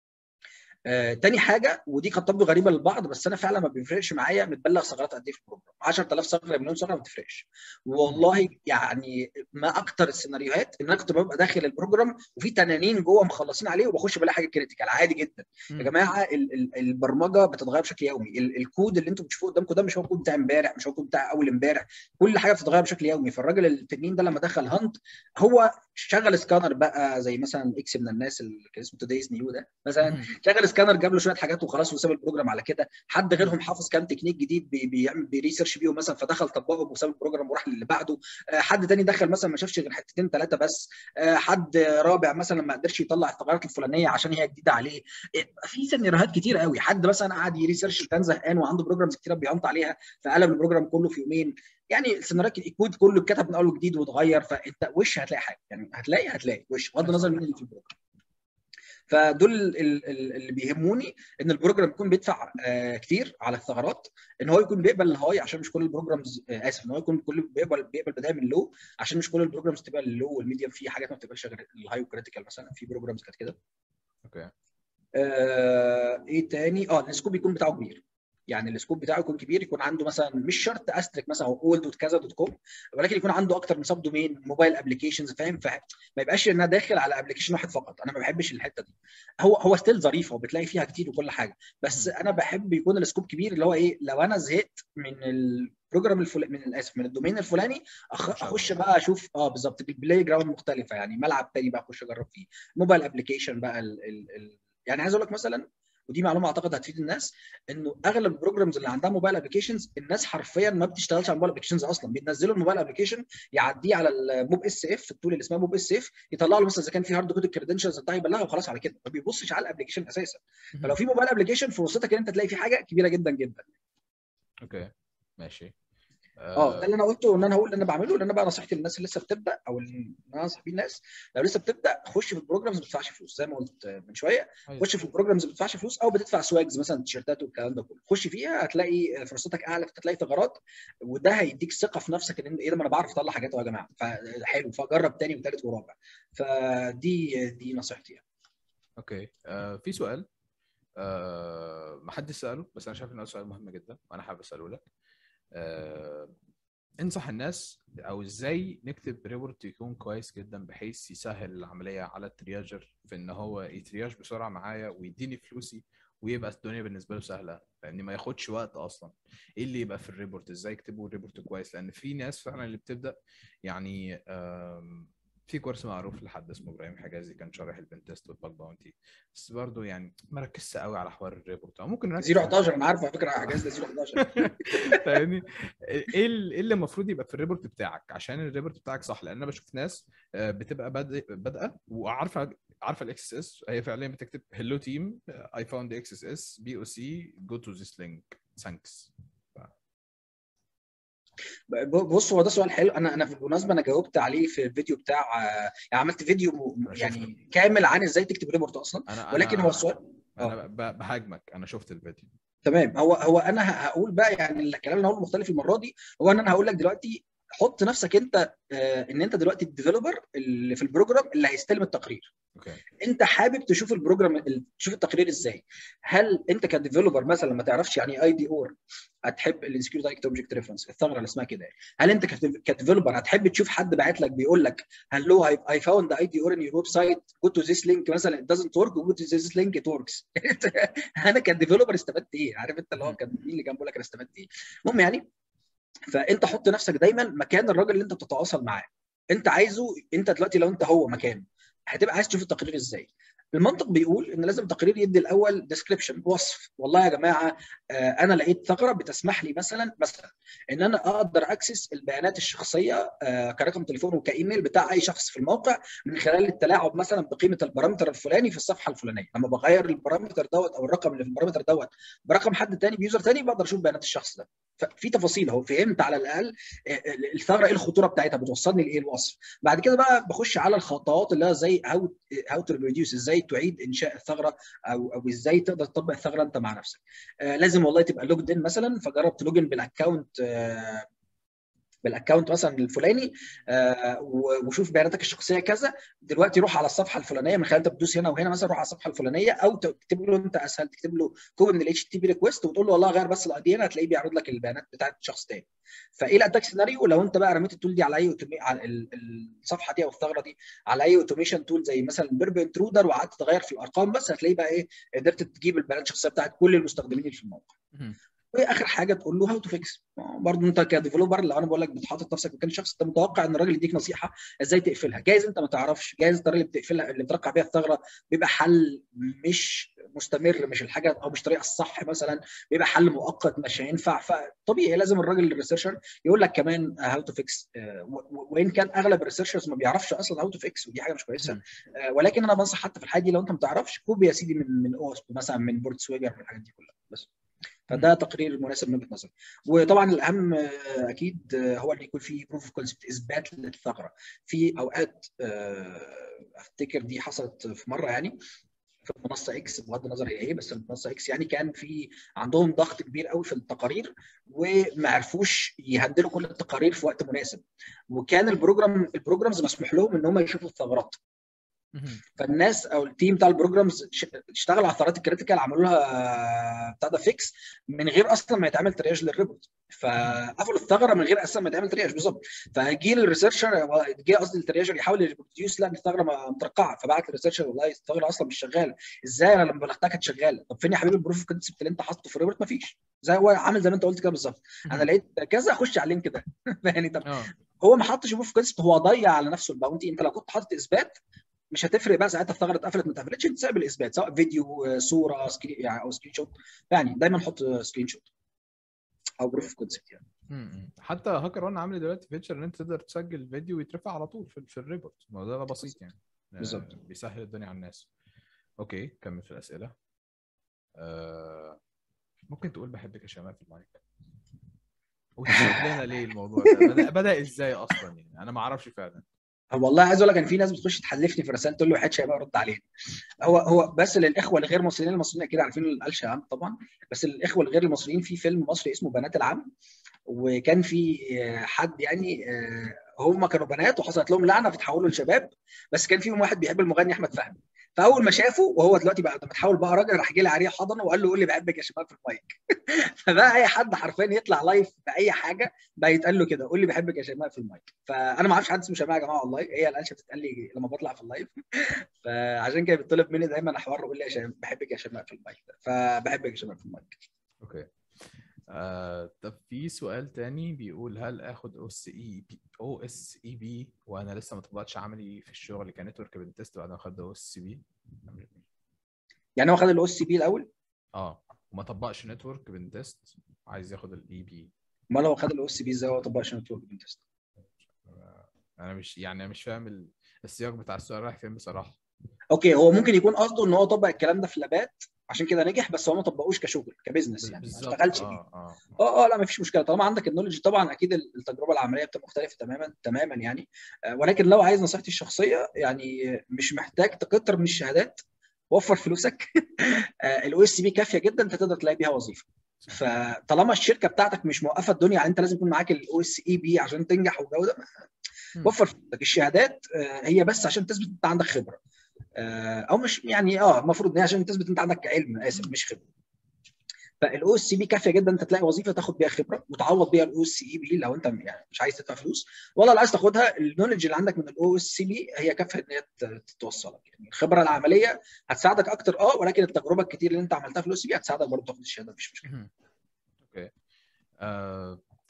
آه، تاني حاجه ودي قد تبدو غريبه للبعض بس انا فعلا ما بيفرقش معايا متبلغ ثغرات قد ايه في البروجرام 10000 ثغره مليون ثغره ما بتفرقش والله يعني ما اكتر السيناريوهات ان انا كنت ببقى داخل البروجرام وفي تنانين جوه مخلصين عليه وبخش بلاقي حاجه كريتيكال عادي جدا م. يا جماعه ال ال البرمجه بتتغير بشكل يومي ال الكود اللي انتم بتشوفوه قدامكم ده مش هو الكود بتاع امبارح مش هو الكود بتاع اول امبارح كل حاجه بتتغير بشكل يومي فالراجل التنين ده لما دخل هانت هو شغل سكانر بقى زي مثلا اكس من الناس اللي كان اسمه تودايز نيو ده مثلا شغل سكانر جاب له شويه حاجات وخلاص وساب البروجرام على كده حد غيرهم حافظ كام تكنيك جديد بيعمل بيريسيرش بيهم مثلا فدخل طبقهم وساب البروجرام وراح للي بعده حد تاني دخل مثلا ما شافش غير حتتين ثلاثه بس حد رابع مثلا ما قدرش يطلع الثغرات الفلانيه عشان هي جديده عليه في سيناريوهات كتير قوي حد مثلا قعد يريسيرش كان زهقان وعنده بروجرامز كتير بيهنط عليها فقلب البروجرام كله في يومين يعني السيناريوهات الكود كله اتكتب من اول وجديد واتغير فانت وش هتلاقي حاجه يعني هتلاقي هتلاقي وش بغض النظر مين اللي في البروجرام فدول اللي بيهموني ان البروجرام يكون بيدفع كتير على الثغرات ان هو يكون بيقبل الهاي عشان مش كل البروجرامز اسف ان هو يكون كل بيقبل بيقبل بدايه من لو عشان مش كل البروجرامز تبقى اللو والميديم في حاجات ما بتبقاش غير الهاي وكريتيكال مثلا في بروجرامز كانت كده اوكي آه ايه تاني اه السكوب يكون بتاعه كبير يعني السكوب بتاعه يكون كبير يكون عنده مثلا مش شرط استريك مثلا او اول دوت كذا دوت كوم ولكن يكون عنده اكتر من سب دومين موبايل ابلكيشنز فاهم فما يبقاش ان انا داخل على ابلكيشن واحد فقط انا ما بحبش الحته دي هو هو ستيل ظريفه وبتلاقي فيها كتير وكل حاجه بس انا بحب يكون السكوب كبير اللي هو ايه لو انا زهقت من البروجرام الفلاني من اسف من الدومين الفلاني أخ... اخش بقى اشوف اه بالظبط البلاي جراوند مختلفه يعني ملعب تاني بقى اخش اجرب فيه موبايل ابلكيشن بقى ال... ال... ال... يعني عايز اقول لك مثلا ودي معلومه اعتقد هتفيد الناس انه اغلب البروجرامز اللي عندها موبايل ابلكيشنز الناس حرفيا ما بتشتغلش على الموبايل ابلكيشنز اصلا بينزلوا الموبايل ابلكيشن يعديه على الموب اس اف التول اللي اسمها موب اس اف يطلع له مثلا اذا كان في هارد كود الكريدنشالز بتاعه يبلغها وخلاص على كده ما بيبصش على الابلكيشن اساسا فلو في موبايل ابلكيشن فرصتك ان انت تلاقي فيه حاجه كبيره جدا جدا اوكي ماشي اه ده اللي انا قلته ان انا هقول اللي انا بعمله لان انا بقى نصيحتي للناس اللي لسه بتبدا او اللي انا انصح بيه الناس لو لسه بتبدا خش في البروجرامز ما بتدفعش فلوس زي ما قلت من شويه خش في البروجرامز ما بتدفعش فلوس او بتدفع سواجز مثلا تيشيرتات والكلام ده كله خش فيها هتلاقي فرصتك اعلى هتلاقي ثغرات وده هيديك ثقه في نفسك ان ايه ده ما انا بعرف اطلع حاجات يا جماعه فحلو فجرب تاني وثالث ورابع فدي دي نصيحتي يعني. اوكي آه في سؤال آه ما حدش ساله بس انا شايف انه سؤال مهم جدا وانا حابب اساله لك آه، انصح الناس او ازاي نكتب ريبورت يكون كويس جدا بحيث يسهل العمليه على الترياجر في ان هو يترياج بسرعه معايا ويديني فلوسي ويبقى الدنيا بالنسبه له سهله لان ما ياخدش وقت اصلا ايه اللي يبقى في الريبورت ازاي يكتبوا الريبورت كويس لان في ناس فعلا اللي بتبدا يعني في كورس معروف لحد اسمه ابراهيم حجازي كان شارح البن تيست والباك باونتي بس برضه يعني ما ركزش قوي على حوار الريبورت او ممكن نركز 011 انا عارف على فكره حجاز ده 011 فاهمني ايه اللي المفروض يبقى في الريبورت بتاعك عشان الريبورت بتاعك صح لان انا بشوف ناس بتبقى بادئه وعارفه عارفه الاكس اس اس هي فعليا بتكتب هلو تيم اي فاوند اكس اس اس بي او سي جو تو ذيس لينك ثانكس بص هو ده سؤال حلو انا انا بالمناسبه انا جاوبت عليه في الفيديو بتاع يعني عملت فيديو يعني كامل عن ازاي تكتب ريبورت اصلا أنا ولكن أنا هو السؤال انا بهاجمك انا شفت الفيديو تمام هو هو انا هقول بقى يعني الكلام اللي هقوله مختلف المره دي هو ان انا هقول لك دلوقتي حط نفسك انت آه ان انت دلوقتي الديفلوبر اللي في البروجرام اللي هيستلم التقرير اوكي انت حابب تشوف البروجرام تشوف التقرير ازاي هل انت كديفلوبر مثلا ما تعرفش يعني اي دي اور هتحب الانسكيور دايركت اوبجكت ريفرنس الثغره اللي اسمها كده هل انت كديفلوبر هتحب تشوف حد باعت لك بيقول لك هلو اي فاوند اي دي اور ان يور ويب سايت جو تو ذيس لينك مثلا ات دازنت ورك جو تو ذيس لينك ات وركس انا كديفلوبر استفدت ايه عارف انت اللي هو كان مين اللي جنبه لك انا استفدت ايه المهم يعني فانت حط نفسك دايما مكان الراجل اللي انت بتتواصل معاه انت عايزه انت دلوقتي لو انت هو مكانه هتبقى عايز تشوف التقرير ازاي المنطق بيقول ان لازم التقرير يدي الاول ديسكريبشن وصف والله يا جماعه آه، انا لقيت ثغره بتسمح لي مثلا مثلا ان انا اقدر اكسس البيانات الشخصيه آه، كرقم تليفون وكايميل بتاع اي شخص في الموقع من خلال التلاعب مثلا بقيمه البارامتر الفلاني في الصفحه الفلانيه لما بغير البارامتر دوت او الرقم اللي في البارامتر دوت برقم حد تاني بيوزر تاني بقدر اشوف بيانات الشخص ده ففي تفاصيل اهو فهمت على الاقل آه، الثغره ايه الخطوره بتاعتها بتوصلني لايه الوصف بعد كده بقى بخش على الخطوات اللي هي زي هاو هاو تو ريديوس ازاي تعيد انشاء الثغره او او ازاي تقدر تطبق الثغره انت مع نفسك آه لازم والله تبقى لوجد ان مثلا فجرب تلوجن بالاكونت آه بالاكونت مثلا الفلاني آه وشوف بياناتك الشخصيه كذا دلوقتي روح على الصفحه الفلانيه من خلال انت بتدوس هنا وهنا مثلا روح على الصفحه الفلانيه او تكتب له انت اسهل تكتب له كود من الاتش تي بي ريكوست وتقول له والله غير بس الاي دي هنا هتلاقيه بيعرض لك البيانات بتاعت شخص تاني فايه الاتاك سيناريو لو انت بقى رميت التول دي على اي على الصفحه دي او الثغره دي على اي اوتوميشن تول زي مثلا بيرب انترودر وقعدت تغير في الارقام بس هتلاقيه بقى ايه قدرت تجيب البيانات الشخصيه بتاعت كل المستخدمين اللي في الموقع واخر حاجه تقول له هاو تو فيكس برضه انت كديفلوبر لو انا بقول لك بتحط نفسك مكان شخص انت متوقع ان الراجل يديك نصيحه ازاي تقفلها جايز انت ما تعرفش جايز الطريقه اللي بتقفلها اللي بترقع بيها الثغره بيبقى حل مش مستمر مش الحاجه او مش الطريقه الصح مثلا بيبقى حل مؤقت مش هينفع فطبيعي لازم الراجل الريسيرشر يقول لك كمان هاو تو فيكس وان كان اغلب الريسيرشرز ما بيعرفش اصلا هاو تو فيكس ودي حاجه مش كويسه ولكن انا بنصح حتى في الحاجه دي لو انت ما تعرفش كوبي يا سيدي من من اوسب مثلا من بورد سويجر من الحاجات دي كلها بس فده تقرير مناسب من وجهه نظري وطبعا الاهم اكيد هو اللي يكون فيه بروف اوف كونسبت اثبات للثغره في اوقات افتكر دي حصلت في مره يعني في منصه اكس بغض النظر هي ايه بس المنصه اكس يعني كان في عندهم ضغط كبير قوي في التقارير وما عرفوش يهندلوا كل التقارير في وقت مناسب وكان البروجرام البروجرامز مسموح لهم ان هم يشوفوا الثغرات فالناس او التيم بتاع البروجرامز اشتغل على الثغرات الكريتيكال عملوا لها بتاع ده فيكس من غير اصلا ما يتعمل ترياج للريبورت فقفلوا الثغره من غير اصلا ما يتعمل ترياج بالظبط فجي الريسيرشر جه قصدي الترياجر يحاول يريبروديوس لا الثغره مترقعه فبعت الريسيرشر والله الثغره اصلا مش شغاله ازاي انا لما بلغتها كانت شغاله طب فين يا حبيبي البروف كونسبت اللي انت حاطه في الريبورت ما فيش زي هو عامل زي ما انت قلت كده بالظبط انا لقيت كذا اخش على اللينك ده يعني طب هو ما حطش بروف كونسبت هو ضيع على نفسه الباونتي انت لو كنت حاطط اثبات مش هتفرق بقى ساعتها الثغره اتقفلت ما اتقفلتش انت سايب الاثبات سواء فيديو صوره سكرين يعني او سكرين شوت يعني دايما حط سكرين شوت او بروف اوف كونسبت يعني حتى هاكر وان عامل دلوقتي فيتشر ان انت تقدر تسجل فيديو ويترفع على طول في, في الريبورت الموضوع ده بسيط يعني بالظبط بيسهل الدنيا على الناس اوكي كمل في الاسئله آه ممكن تقول بحبك يا شباب في المايك وتشرح لنا ليه الموضوع ده بدا, بدأ ازاي اصلا يعني انا ما اعرفش فعلا والله عايز اقول لك ان في ناس بتخش تحلفني في رسائل تقول له حد شيء رد علينا هو هو بس للاخوه الغير مصريين المصريين اكيد عارفين القلش عام طبعا بس الاخوه الغير المصريين في فيلم مصري اسمه بنات العم وكان في حد يعني هم كانوا بنات وحصلت لهم لعنه فتحولوا لشباب بس كان فيهم واحد بيحب المغني احمد فهمي فاول ما شافه وهو دلوقتي بقى متحول بقى راجل راح جه عليه حضنه وقال له قول لي بحبك يا شباب في المايك فبقى اي حد حرفيا يطلع لايف باي حاجه بقى يتقال له كده قول لي بحبك يا شيماء في المايك فانا ما اعرفش حد اسمه شيماء يا جماعه والله هي القلشه بتتقال لي لما بطلع في اللايف فعشان كده بيطلب مني دايما حوار قول لي يا شيماء بحبك يا شيماء في المايك فبحبك يا شيماء في المايك اوكي آه، طب في سؤال تاني بيقول هل اخد او اس اي بي او اس اي بي وانا لسه ما طبقتش عملي في الشغل كنتورك بنتست بعد ما اخدت او اس بي يعني هو خد الاو اس بي الاول اه وما طبقش نتورك بنتست عايز ياخد الاي بي امال هو خد الاو اس بي ازاي وما طبقش نتورك بنتست انا مش يعني مش فاهم السياق بتاع السؤال رايح فين بصراحه اوكي هو ممكن يكون قصده ان هو طبق الكلام ده في لابات عشان كده نجح بس هو ما طبقوش كشغل كبزنس يعني ما اشتغلش بيه اه اه اه لا ما فيش مشكله طالما عندك النولج طبعا اكيد التجربه العمليه بتبقى مختلفه تماما تماما يعني آه ولكن لو عايز نصيحتي الشخصيه يعني مش محتاج تكتر من الشهادات وفر فلوسك الاو اس بي كافيه جدا انت تقدر تلاقي بيها وظيفه فطالما الشركه بتاعتك مش موقفه الدنيا يعني انت لازم يكون معاك الاو اس اي بي عشان تنجح والجو ده وفر فلوسك الشهادات هي بس عشان تثبت انت عندك خبره او مش يعني اه المفروض ان هي عشان تثبت انت عندك علم اسف مش خبره فالاو اس بي كافيه جدا انت تلاقي وظيفه تاخد بيها خبره وتعوض بيها الاو اس اي بي لو انت يعني مش عايز تدفع فلوس ولا لو عايز تاخدها النولج اللي عندك من الاو اس بي هي كافيه ان هي توصلك يعني الخبره العمليه هتساعدك اكتر اه ولكن التجربه الكتير اللي انت عملتها في الاو اس بي هتساعدك برضه تاخد الشهاده مفيش مشكله. اوكي آه طب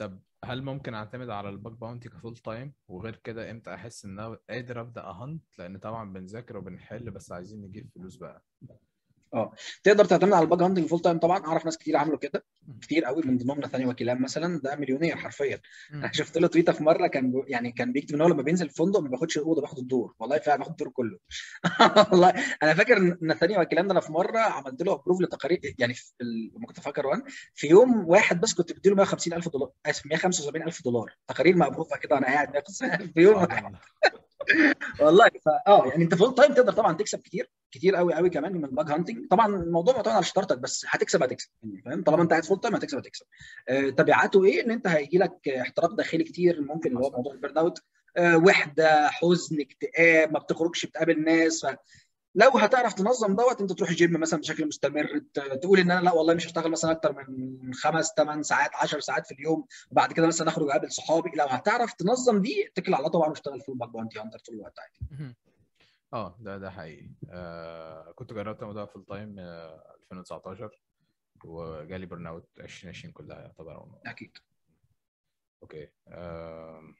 هل ممكن اعتمد على الباك باونتي كفول تايم وغير كده امتى احس ان انا قادر ابدا اهنت لان طبعا بنذاكر وبنحل بس عايزين نجيب فلوس بقى اه تقدر تعتمد على الباج هانتنج فول تايم طبعا اعرف ناس كتير عملوا كده كتير قوي من ضمنهم نثاني وكيلان مثلا ده مليونير حرفيا انا شفت له تويته في مره كان بو- يعني كان بيكتب ان هو لما بينزل الفندق ما بياخدش الاوضه بياخد الدور والله فعلا بياخد الدور كله والله انا فاكر ان نثاني وكيلان ده انا في مره عملت له ابروف لتقارير يعني في ال- لما كنت فاكر وان في يوم واحد بس كنت بديله 150000 دولار اسف 175000 دولار تقارير مبروفه كده وانا قاعد 150000 في يوم واحد والله فا اه يعني انت فول تايم تقدر طبعا تكسب كتير كتير قوي قوي كمان من الباج هانتنج طبعا الموضوع معتمد على شطارتك بس هتكسب هتكسب يعني فاهم طالما انت قاعد فول تايم هتكسب هتكسب آه تبعاته ايه ان انت هيجي لك احتراق داخلي كتير ممكن اللي هو حصل. موضوع البيرن اوت آه وحده حزن اكتئاب ما بتخرجش بتقابل ناس ف لو هتعرف تنظم دوت انت تروح الجيم مثلا بشكل مستمر ت- تقول ان انا لا والله مش هشتغل مثلا اكتر من خمس ثمان ساعات 10 ساعات في اليوم وبعد كده مثلا اخرج اقابل صحابي لو هتعرف تنظم دي اتكل على الله طبعا واشتغل في الباك بانتي هانتر طول الوقت عادي مهم. اه ده ده حقيقي آه كنت جربت الموضوع فول تايم آه 2019 وجالي برن اوت 2020 كلها يعتبر أول مرة. اكيد اوكي آم.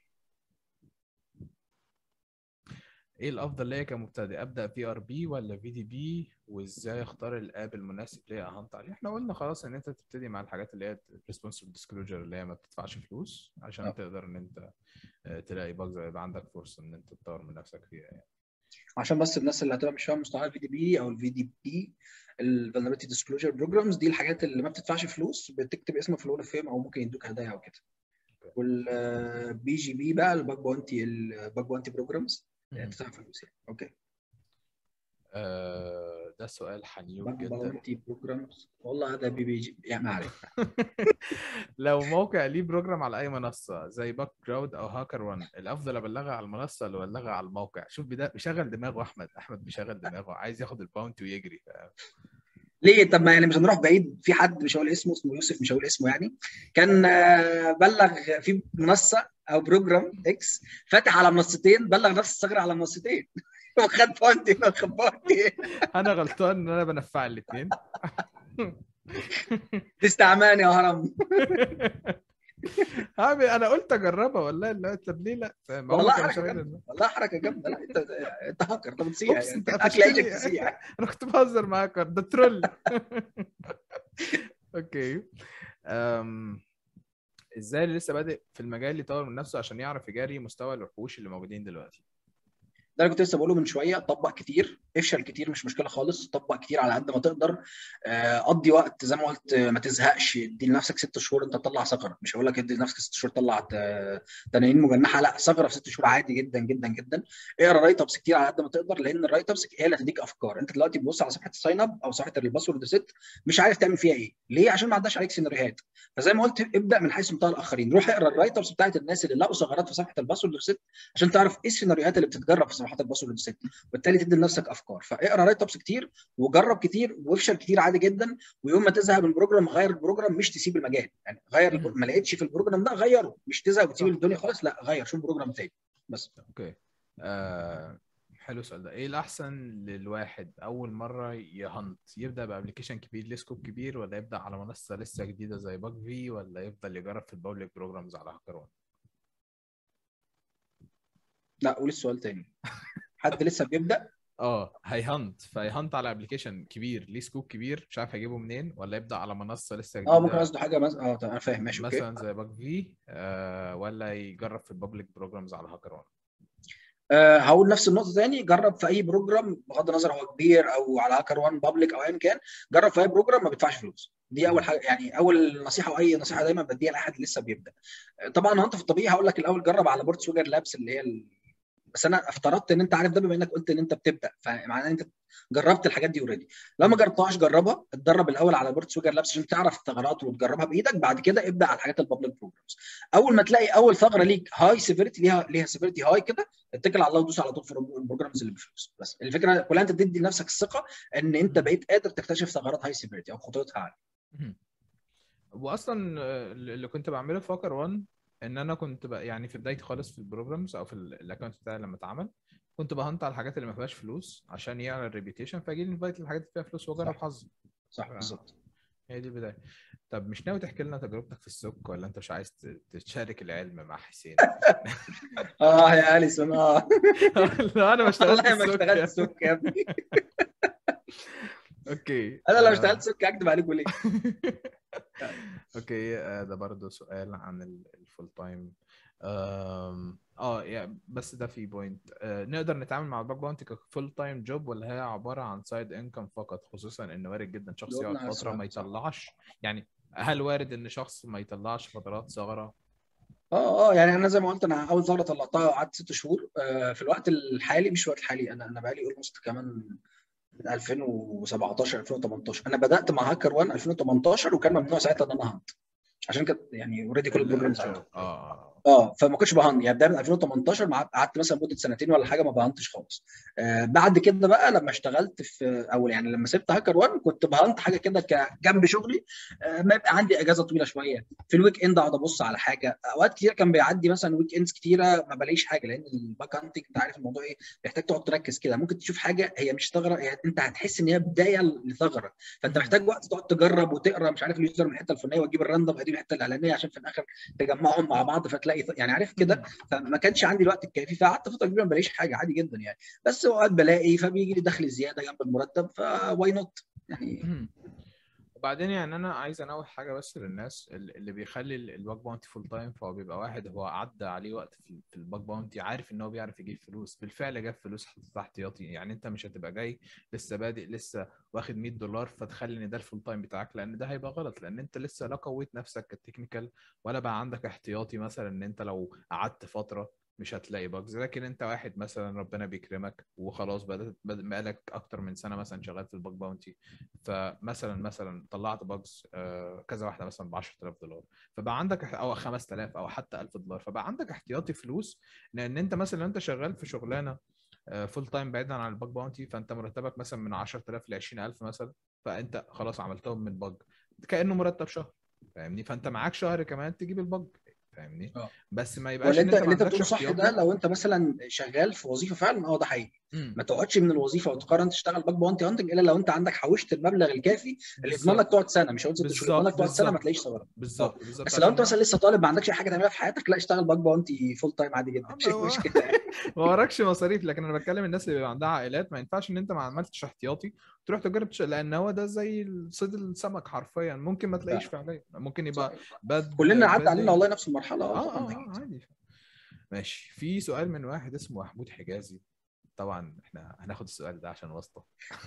ايه الافضل ليا كمبتدئ ابدا في ار بي ولا في دي بي وازاي اختار الاب المناسب ليا اهنت عليه احنا قلنا خلاص ان انت تبتدي مع الحاجات اللي هي ريسبونسبل ديسكلوجر اللي هي ما بتدفعش فلوس عشان آه. تقدر ان انت آه، تلاقي باجز يبقى عندك فرصه ان انت تطور من نفسك فيها يعني عشان بس الناس اللي هتبقى مش فاهمه مصطلح الفي دي بي او الفي دي بي الفولنربيلتي ديسكلوجر بروجرامز دي الحاجات اللي ما بتدفعش فلوس بتكتب اسمك في الهول اوف فيم او ممكن يدوك هدايا او كده والبي جي بي بقى الباك بونتي الباك بونتي بروجرامز بتدفع فلوس يعني اوكي آه، ده سؤال حنيف باك جدا بونتي بروجرامز والله هذا بي بي جي يعني ما عليك لو موقع ليه بروجرام على اي منصه زي باك جراود او هاكر وان الافضل ابلغها على المنصه ولا ابلغها على الموقع شوف بدا بيشغل دماغه احمد احمد بيشغل دماغه عايز ياخد الباونتي ويجري ليه طب ما يعني مش هنروح بعيد في حد مش هقول اسمه اسمه يوسف مش هقول اسمه يعني كان آه، بلغ في منصه او بروجرام اكس فاتح على منصتين بلغ نفس الثغره على منصتين وخد بونتي وخد بونتي انا غلطان ان انا بنفع الاثنين استعماني يا هرم هعمل انا قلت اجربها والله لا طب ليه لا فاهم هو والله كان حركه شغال جامده والله حركه جامده لا انت انت هاكر انت بتسيح أوبس، يعني انت اكل قفشتني. عيشك تسيح انا كنت بهزر معاك ده ترول اوكي أم... ازاي اللي لسه بادئ في المجال يطور من نفسه عشان يعرف يجاري مستوى الوحوش اللي موجودين دلوقتي ده اللي كنت لسه بقوله من شويه طبق كتير افشل كتير مش مشكله خالص طبق كتير على قد ما تقدر آه، قضي وقت زي ما قلت آه، ما تزهقش ادي لنفسك ست شهور انت تطلع ثغره مش هقول لك ادي لنفسك ست شهور تطلع آه، تنانين مجنحه لا ثغره في ست شهور عادي جدا جدا جدا اقرا رايت ابس كتير على قد ما تقدر لان الرايت ابس هي اللي هتديك افكار انت دلوقتي بتبص على صفحه الساين اب او صفحه الباسورد سيت مش عارف تعمل فيها ايه ليه عشان ما عداش عليك سيناريوهات فزي ما قلت ابدا من حيث انتهى الاخرين روح اقرا الرايت ابس بتاعت الناس اللي لقوا ثغرات في صفحه الباسورد سيت عشان تعرف ايه السيناريوهات اللي بتتجرب في صفحات الباسورد سيت وبالتالي تدي لنفسك افكار فاقرا رايت ابس كتير وجرب كتير وافشل كتير عادي جدا ويوم ما تزهق من البروجرام غير البروجرام مش تسيب المجال يعني غير البر- ما لقيتش في البروجرام ده غيره مش تزهق وتسيب صح. الدنيا خالص لا غير شوف بروجرام تاني بس اوكي آه... حلو السؤال ده ايه الاحسن للواحد اول مره يهنت يبدا بابلكيشن كبير ليه سكوب كبير ولا يبدا على منصه لسه جديده زي باك في ولا يفضل يجرب في البابليك بروجرامز على هاكر وان لا قول السؤال تاني حد لسه بيبدا اه هيهنت فهيهنت على ابلكيشن كبير ليه سكوب كبير مش عارف هيجيبه منين ولا يبدا على منصه لسه جديده اه ممكن قصده حاجه مثلا اه تمام انا فاهم ماشي اوكي مثلا زي باك في آه ولا يجرب في البابليك بروجرامز على هاكر وان أه هقول نفس النقطه تاني جرب في اي بروجرام بغض النظر هو كبير او على هاكر وان بابليك او ايا كان جرب في اي بروجرام ما بيدفعش فلوس دي اول حاجه يعني اول نصيحه واي نصيحه دايما بديها لاحد لسه بيبدا آه، طبعا انت في الطبيعي هقول لك الاول جرب على بورد سوجر لابس اللي هي ال... بس انا افترضت ان انت عارف ده بما انك قلت ان انت بتبدا فمعناه ان انت جربت الحاجات دي اوريدي لو ما جربتهاش جربها اتدرب الاول على بورد سوجر لابس عشان تعرف الثغرات وتجربها بايدك بعد كده ابدا على الحاجات البابليك بروجرامز اول ما تلاقي اول ثغره ليك هاي سيفيريتي ليها ليها سيفيريتي هاي كده اتكل على الله ودوس على طول في البروجرامز اللي بفلوس بس الفكره كلها انت تدي لنفسك الثقه ان انت بقيت قادر تكتشف ثغرات هاي سيفيريتي او خطورتها عاليه مهم. واصلا آه، اللي كنت بعمله في هاكر وان ان انا كنت بقى يعني في بدايتي خالص في البروجرامز او في ال- الاكونت بتاعي لما اتعمل كنت بهنت على الحاجات اللي ما فيهاش فلوس عشان يعلى الريبيتيشن فاجي لي انفايت للحاجات اللي فيها فلوس واجرب صح. حظي صح آه. بالظبط هي دي البدايه طب مش ناوي تحكي لنا تجربتك في السوق ولا انت مش عايز ت- تشارك العلم مع حسين؟ اه يا اليسون اه لا انا ما اشتغلت والله ما السوق اشتغلت يا- سوق يا ابني اوكي انا لو آه، اشتغلت سوق اكدب عليكم ليه؟ اوكي آه، ده برضه سؤال عن الفول تايم اه يعني بس ده في بوينت آه نقدر نتعامل مع الباك باونتي كفول تايم جوب ولا هي عباره عن سايد انكم فقط خصوصا ان وارد جدا شخص جاوبنا يقعد على فتره ما السؤال، صح. يطلعش يعني هل وارد ان شخص ما يطلعش فترات صغرى اه اه يعني انا زي ما قلت انا اول ثغره طلعتها قعدت ست شهور آه، في الوقت الحالي مش الوقت الحالي انا انا بقالي اولموست كمان من 2017 2018 انا بدات مع هاكر 1 2018 وكان ممنوع ساعتها ان انا هانت عشان كده يعني اوريدي كل البروجرامز اه اه اه فما كنتش بهند يعني بدايه من 2018 مع- قعدت مثلا مده سنتين ولا حاجه ما بهنتش خالص آه بعد كده بقى لما اشتغلت في او يعني لما سبت هاكر 1 كنت بهنت حاجه كده كجنب شغلي آه ما يبقى عندي اجازه طويله شويه في الويك اند اقعد ابص على حاجه اوقات كتير كان بيعدي مثلا ويك اندز كتيره ما بلاقيش حاجه لان الباك هانتنج انت عارف الموضوع ايه بيحتاج تقعد تركز كده ممكن تشوف حاجه هي مش ثغره يعني انت هتحس ان هي بدايه لثغره فانت محتاج وقت تقعد تجرب وتقرا مش عارف اليوزر من الحته الفلانيه وتجيب الراندوم ادي الحته الاعلانيه عشان في الاخر تجمعهم مع بعض فتلاقي يعني عارف كده فما كانش عندي الوقت الكافي فقعدت فتره كبيره ما بلاقيش حاجه عادي جدا يعني بس اوقات بلاقي فبيجي لي دخل زياده جنب المرتب فواي نوت يعني مهم. وبعدين يعني انا عايز انوه حاجه بس للناس ال- اللي بيخلي ال- الباك باونتي فول تايم فهو بيبقى واحد هو عدى عليه وقت في في الباك باونتي عارف ان هو بيعرف يجيب فلوس بالفعل جاب فلوس حطيتها احتياطي يعني انت مش هتبقى جاي لسه بادئ لسه واخد 100 دولار فتخلي ان ده الفول تايم بتاعك لان ده هيبقى غلط لان انت لسه لا قويت نفسك كتكنيكال ولا بقى عندك احتياطي مثلا ان انت لو قعدت فتره مش هتلاقي باجز لكن انت واحد مثلا ربنا بيكرمك وخلاص بدات بدأ- بقالك اكتر من سنه مثلا شغال في الباك باونتي فمثلا مثلا طلعت باجز آه، كذا واحده مثلا ب 10000 دولار فبقى عندك او 5000 او حتى 1000 دولار فبقى عندك احتياطي فلوس لان انت مثلا لو انت شغال في شغلانه فول تايم بعيدا عن الباك باونتي فانت مرتبك مثلا من 10000 ل 20000 مثلا فانت خلاص عملتهم من باج كانه مرتب شهر فاهمني فانت معاك شهر كمان تجيب الباج فاهمني اه. بس ما يبقاش واللي ان انت انت ما اللي انت عندكش بتقوله صح احتياطي ده لو انت مثلا شغال في وظيفه فعلا اه ده حقيقي مم. ما تقعدش من الوظيفه وتقرر تشتغل باك بونتي هانتنج الا لو انت عندك حوشت المبلغ الكافي اللي يضمن لك تقعد سنه مش هقول ست شهور يضمن لك تقعد سنه ما تلاقيش ثغره بالظبط بالظبط بس لو انت عشان مثلا لسه طالب ما عندكش اي حاجه تعملها في حياتك لا اشتغل باك بونتي فول تايم عادي جدا مش أما هو- مشكله ما وراكش مصاريف لكن انا بتكلم الناس اللي بيبقى عندها عائلات ما ينفعش ان انت ما عملتش احتياطي تروح تجرب تش... لان هو ده زي صيد السمك حرفيا ممكن ما تلاقيش فعليا ممكن يبقى باد كلنا عدى bad علينا day. والله نفس المرحله اه طبعاً اه أكيد. اه عادي ماشي في سؤال من واحد اسمه محمود حجازي طبعا احنا هناخد السؤال ده عشان واسطه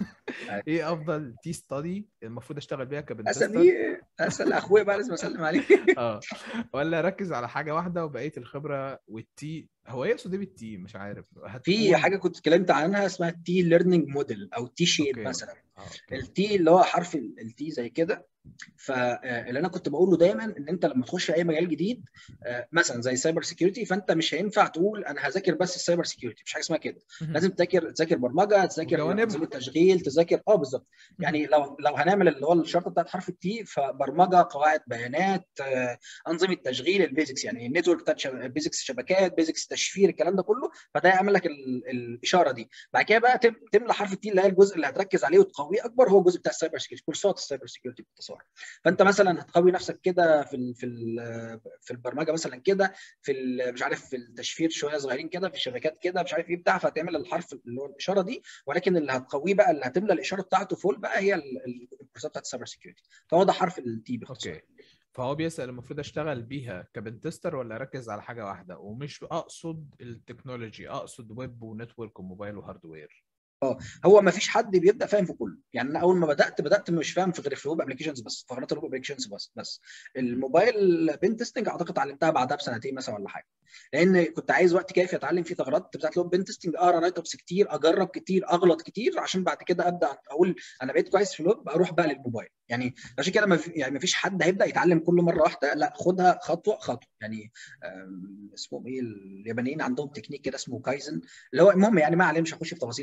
ايه افضل تي ستادي المفروض اشتغل بيها كبنتستر اسامي اسال اخويا بقى لازم اسلم عليه اه ولا ركز على حاجه واحده وبقيه الخبره والتي هو يقصد ايه بالتي مش عارف في هتقول- حاجه كنت اتكلمت عنها اسمها تي ليرنينج موديل او تي شيب أوكي. مثلا آه، أوكي. التي اللي هو حرف التي زي كده فاللي انا كنت بقوله دايما ان انت لما تخش اي مجال جديد آه، مثلا زي سايبر سيكيورتي فانت مش هينفع تقول انا هذاكر بس السايبر سيكيورتي مش حاجه اسمها كده لازم تذاكر تذاكر برمجه تذاكر وجوانبها. انظمه تشغيل تذاكر اه بالظبط يعني لو لو هنعمل اللي هو الشرطه بتاعت حرف التي فبرمجه قواعد بيانات آه، انظمه تشغيل البيزكس يعني النتورك بتاعت شب- بيزكس شبكات بيزكس تشفير الكلام ده كله فده يعمل لك ال- الاشاره دي بعد كده بقى تم- تملى حرف التي اللي هي الجزء اللي هتركز عليه وتقويه اكبر هو الجزء بتاع السايبر سيكيورتي كورسات السايبر سيكيورتي باختصار فانت مثلا هتقوي نفسك كده في ال في ال في البرمجه مثلا كده في ال- مش عارف في التشفير شويه صغيرين كده في الشبكات كده مش عارف ايه بتاع فهتعمل الحرف اللي هو الاشاره دي ولكن اللي هتقويه بقى اللي هتملى الاشاره بتاعته فول بقى هي ال- ال- الكورسات بتاعت السايبر سيكيورتي فهو ده حرف التي باختصار اوكي فهو بيسأل المفروض اشتغل بيها كبنتستر ولا اركز على حاجه واحده ومش اقصد التكنولوجي اقصد ويب ونتورك وموبايل وهاردوير هو ما فيش حد بيبدا فاهم في كله يعني انا اول ما بدات بدات مش فاهم في غير في الويب ابلكيشنز بس ثغرات الويب ابلكيشنز بس بس الموبايل بين تيستنج اعتقد اتعلمتها بعدها بسنتين مثلا ولا حاجه لان كنت عايز وقت كافي اتعلم فيه ثغرات بتاعت الويب بين تيستنج اقرا رايت ابس كتير اجرب كتير اغلط كتير عشان بعد كده ابدا اقول انا بقيت كويس في الويب اروح بقى للموبايل يعني عشان كده ما في يعني ما فيش حد هيبدا يتعلم كله مره واحده لا خدها خطوه خطوه يعني آم، اسمهم ايه اليابانيين عندهم تكنيك كده اسمه كايزن اللي هو المهم يعني ما عليه مش هخش في تفاصيل الفرع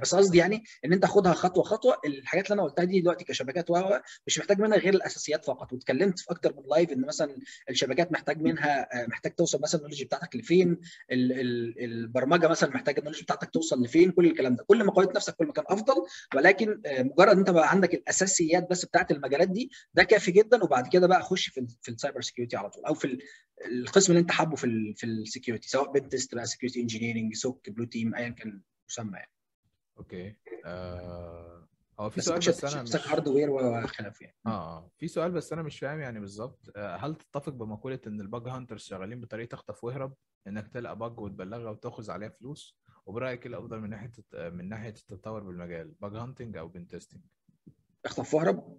بس قصدي يعني ان انت خدها خطوه خطوه الحاجات اللي انا قلتها دي دلوقتي كشبكات و مش محتاج منها غير الاساسيات فقط واتكلمت في اكتر من لايف ان مثلا الشبكات محتاج منها محتاج توصل مثلا النولج بتاعتك لفين ال ال البرمجه مثلا محتاج النولج بتاعتك توصل لفين كل الكلام ده كل ما قويت نفسك كل ما كان افضل ولكن مجرد انت بقى عندك الاساسيات بس بتاعت المجالات دي ده كافي جدا وبعد كده بقى خش في في السايبر سكيورتي على طول او في القسم اللي انت حابه في ال في السكيورتي سواء بنت تيست بقى سكيورتي انجينيرنج سوك بلو تيم ايا كان المسمى يعني اوكي آه هو في بس سؤال مش بس انا مش مش هاردوير وخلافه يعني اه اه في سؤال بس انا مش فاهم يعني بالظبط آه، هل تتفق بمقولة ان الباج هانترز شغالين بطريقة اخطف واهرب انك تلقى باج وتبلغها وتاخذ عليها فلوس وبرأيك ايه الافضل من ناحية من ناحية التطور بالمجال باج هانتنج او بين تيستنج اخطف واهرب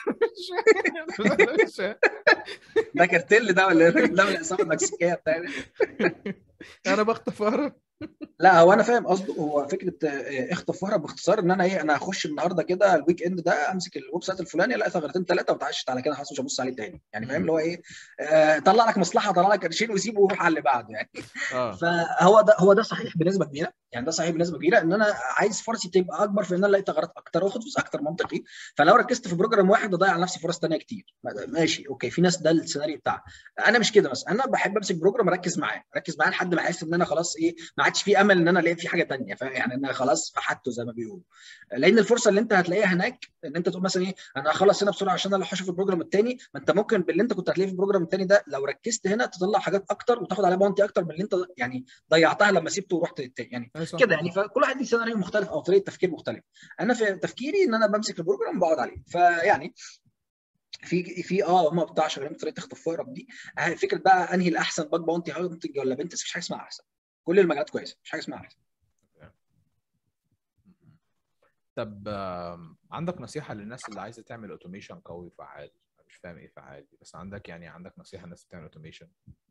مش فاهم. ده كارتيل ده ولا إيه؟ ده من العصابه المكسيكيه بتاعتنا انا بخطف واهرب لا هو انا فاهم قصده هو فكره آه، اخطف واهرب باختصار ان انا ايه انا هخش النهارده كده الويك اند ده امسك الويب سايت الفلاني الاقي ثغرتين ثلاثه واتعشت على كده خلاص مش هبص عليه تاني يعني فاهم مم. اللي هو ايه آه، طلع لك مصلحه طلع لك قرشين وسيبه وروح على اللي بعده يعني اه فهو ده هو ده صحيح بنسبه كبيره يعني ده صحيح بنسبه كبيره ان انا عايز فرصي تبقى اكبر في ان انا الاقي ثغرات اكتر واخد فلوس اكتر منطقي فلو ركزت في بروجرام واحد اضيع على نفسي فرص ثانيه كتير ماشي اوكي في ناس ده السيناريو بتاعها انا مش كده بس انا بحب امسك بروجرام اركز معاه اركز معاه لحد ما احس ان انا خلاص ايه ما عادش في امل ان انا الاقي في حاجه ثانيه يعني انا خلاص فحته زي ما بيقولوا لان الفرصه اللي انت هتلاقيها هناك ان انت تقول مثلا ايه انا هخلص هنا بسرعه عشان انا اشوف البروجرام الثاني ما انت ممكن باللي انت كنت هتلاقيه في البروجرام الثاني ده لو ركزت هنا تطلع حاجات اكتر وتاخد عليها بونتي اكتر من اللي انت يعني ضيعتها لما سبته ورحت للتاني يعني أي صح. كده يعني فكل واحد ليه سيناريو مختلف او طريقه تفكير مختلفه انا في تفكيري ان انا بمسك البروجرام بقعد عليه فيعني في في اه هم بتاع شغالين بطريقه اخطف واهرب دي آه، فكره بقى انهي الاحسن باج باونتي هانتنج ولا بنتس مفيش حاجه اسمها احسن كل المجالات كويسه مفيش حاجه اسمها احسن طب آم، عندك نصيحة للناس اللي عايزة تعمل اوتوميشن قوي فعال مش فاهم ايه فعال دي بس عندك يعني عندك نصيحة الناس بتعمل اوتوميشن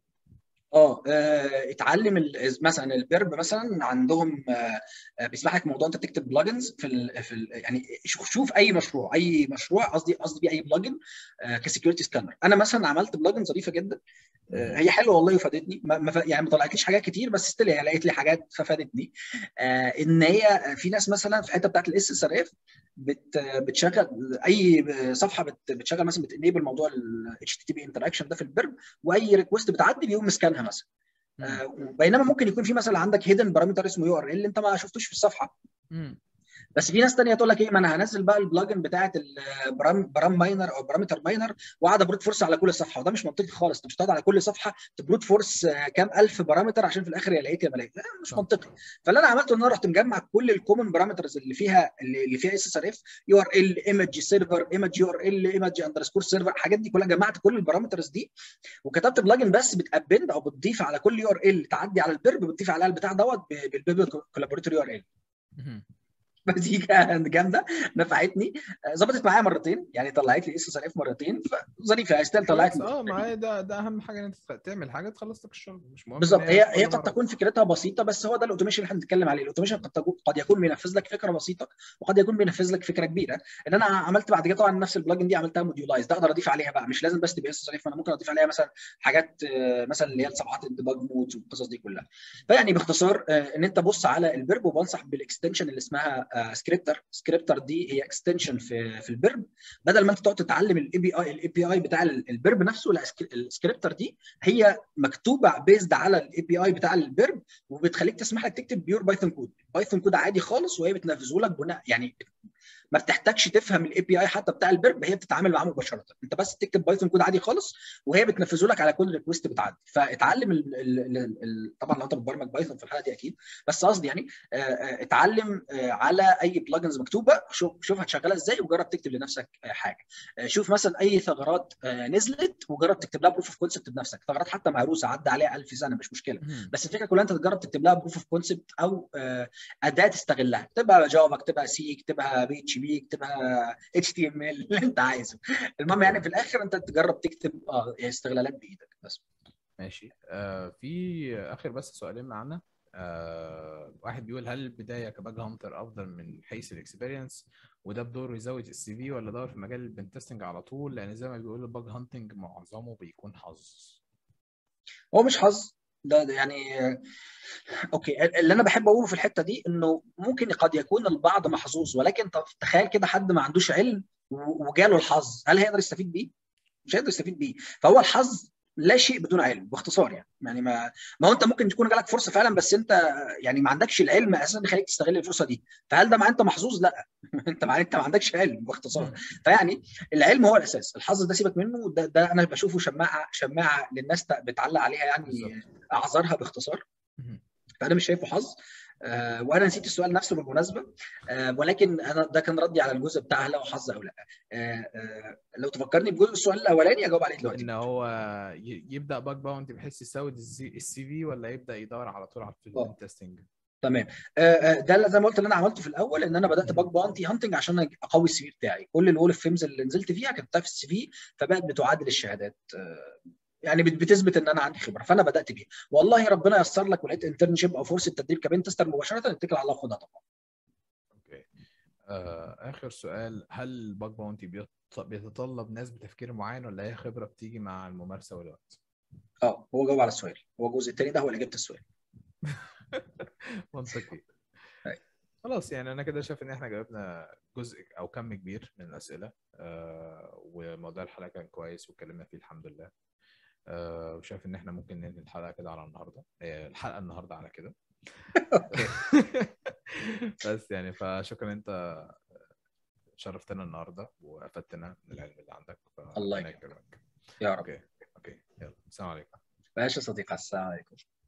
اه آه، اتعلم ال- مثلا البيرب مثلا عندهم آه، آه، بيسمح لك موضوع انت تكتب بلجنز في ال في ال يعني شوف شوف اي مشروع اي مشروع قصدي قصدي بيه اي بلجن كسكيورتي سكانر انا مثلا عملت بلجن ظريفه جدا آه، هي حلوه والله وفادتني ما ما ف- يعني ما طلعتليش حاجات كتير بس ستيل هي لقيت لي حاجات ففادتني آه، ان هي في ناس مثلا في الحته بتاعت الاس اس ار اف بت بتشغل اي صفحه بت بتشغل مثلا بتنيبل موضوع ال HTTP انتراكشن ده في البيرب واي ريكوست بتعدي بيقوم مسكانها مثلا آه، بينما ممكن يكون في مثلا عندك هيدن بارامتر اسمه يو ار ال انت ما شفتوش في الصفحه مم. بس في ناس تانية تقول لك ايه ما انا هنزل بقى البلجن بتاعت البرام برام ماينر او بارامتر ماينر واقعد ابروت فورس على كل صفحه وده مش منطقي خالص انت مش هتقعد على كل صفحه تبروت فورس آه، كام الف بارامتر عشان في الاخر يا لقيت يا ما لقيت لا، مش صح. منطقي فاللي انا عملته ان انا رحت مجمع كل الكومن بارامترز اللي فيها اللي اللي فيها اس اس ار اف يو ار ال ايمج سيرفر ايمج يو ار ال ايمج اندرسكور سيرفر الحاجات دي كلها جمعت كل البارامترز دي وكتبت بلجن بس بتابند او بتضيف على كل يو ار ال تعدي على البرب بتضيف عليها البتاع دوت بالبيبل كولابوريتور يو ار ال مم. بس دي كانت جامده نفعتني آه، ظبطت معايا مرتين يعني طلعت لي اس اس ار اف مرتين فظريفه ستيل طلعت خلاص، لي اه ما هي ده ده اهم حاجة ان انت تخ- تعمل حاجة تخلص لك الشغل مش مهم إن بالظبط هي هي كل قد مرة. تكون فكرتها بسيطه بس هو ده الاوتوميشن اللي احنا بنتكلم عليه الاوتوميشن قد تكون قد يكون بينفذ لك فكره بسيطه وقد يكون بينفذ لك فكره كبيره ان انا عملت بعد كده طبعا نفس البلجن دي عملتها موديولايز ده اقدر اضيف عليها بقى مش لازم بس تبقى اس انا ممكن اضيف عليها مثلا حاجات آه، مثلا اللي هي صفحات الديباج مودز والقصص دي كلها فيعني باختصار آه، ان انت بص على البرب وبنصح بالاكستنشن اللي اسمها سكريبتر سكريبتر دي هي اكستنشن في في البرب بدل ما انت تقعد تتعلم الاي بي اي الاي بي اي بتاع البرب نفسه لا السكريبتر دي هي مكتوبه بيزد على الاي بي اي بتاع البرب وبتخليك تسمح لك تكتب بيور بايثون كود بايثون كود عادي خالص وهي بتنفذه لك بناء يعني ما بتحتاجش تفهم الاي بي اي حتى بتاع البرب هي بتتعامل معاه مباشره انت بس تكتب بايثون كود عادي خالص وهي بتنفذه لك على كل ريكوست بتعدي فاتعلم ال ال ال ال طبعا لو انت بتبرمج بايثون في الحاله دي اكيد بس قصدي يعني آه، آه، اتعلم آه، على اي بلجنز مكتوبه شوف شوف هتشغلها ازاي وجرب تكتب لنفسك آه، حاجه آه، شوف مثلا اي ثغرات آه، نزلت وجرب تكتب لها بروف اوف كونسبت بنفسك ثغرات حتى مهروسه عدى عليها 1000 سنه مش مشكله مم. بس الفكره كلها انت تجرب تكتب لها بروف اوف كونسبت او آه، اداه تستغلها اكتبها جافا اكتبها سي اكتبها بي اتش بي اكتبها اتش تي ام ال اللي انت عايزه المهم يعني في الاخر انت تجرب تكتب اه استغلالات بايدك بس ماشي آه في اخر بس سؤالين معانا آه واحد بيقول هل البدايه كباج هانتر افضل من حيث الاكسبيرينس وده بدوره يزود السي في ولا دور في مجال البنتستنج على طول لان زي ما بيقول الباج هانتنج معظمه بيكون حظ هو مش حظ ده ده يعني آه، اوكي اللي انا بحب اقوله في الحته دي انه ممكن قد يكون البعض محظوظ ولكن طب تخيل كده حد ما عندوش علم و- وجاله الحظ هل هيقدر يستفيد بيه؟ مش هيقدر يستفيد بيه فهو الحظ لا شيء بدون علم باختصار يعني يعني ما ما هو انت ممكن تكون جالك فرصه فعلا بس انت يعني ما عندكش العلم اساسا اللي يخليك تستغل الفرصه دي فهل ده معناه انت محظوظ لا انت معناه انت ما عندكش علم باختصار فيعني العلم هو الاساس الحظ ده سيبك منه ده, ده انا بشوفه شماعه شماعه للناس بتعلق عليها يعني بالظبط. اعذارها باختصار مهم. فانا مش شايفه حظ آه وانا نسيت السؤال نفسه بالمناسبه آه ولكن انا ده كان ردي على الجزء بتاع هل هو حظ او لا آه آه لو تفكرني بجزء السؤال الاولاني اجاوب عليه دلوقتي ان هو ي- يبدا باك باونتي بحيث يسود السي في ولا يبدا يدور على طول على الفيلد تيستنج تمام آه، آه، ده اللي زي ما قلت اللي انا عملته في الاول ان انا بدات باك بانتي هانتنج عشان اقوي السي في بتاعي كل الول اوف فيمز اللي نزلت فيها كتبتها في السي في فبقت بتعادل الشهادات آه، يعني بت- بتثبت ان انا عندي خبره فانا بدات بيها والله ربنا ييسر لك ولقيت انترنشيب او فرصه تدريب كبين تستر مباشره اتكل على الله وخدها طبعا اوكي آه، اخر سؤال هل الباك باونتي بيط- بيتطلب ناس بتفكير معين ولا هي خبره بتيجي مع الممارسه والوقت اه هو جاوب على السؤال هو الجزء الثاني ده هو اللي اجابه السؤال منطقي أي. خلاص يعني انا كده شايف ان احنا جاوبنا جزء او كم كبير من الاسئله آه وموضوع الحلقه كان كويس واتكلمنا فيه الحمد لله آه وشايف ان احنا ممكن ننهي الحلقه كده على النهارده آه الحلقه النهارده على كده اوكي بس يعني فشكرا انت شرفتنا النهارده وافدتنا من العلم اللي عندك الله فربنا يكرمك. يكرمك يا رب اوكي اوكي يلا السلام عليكم ماشي يا صديقي السلام عليكم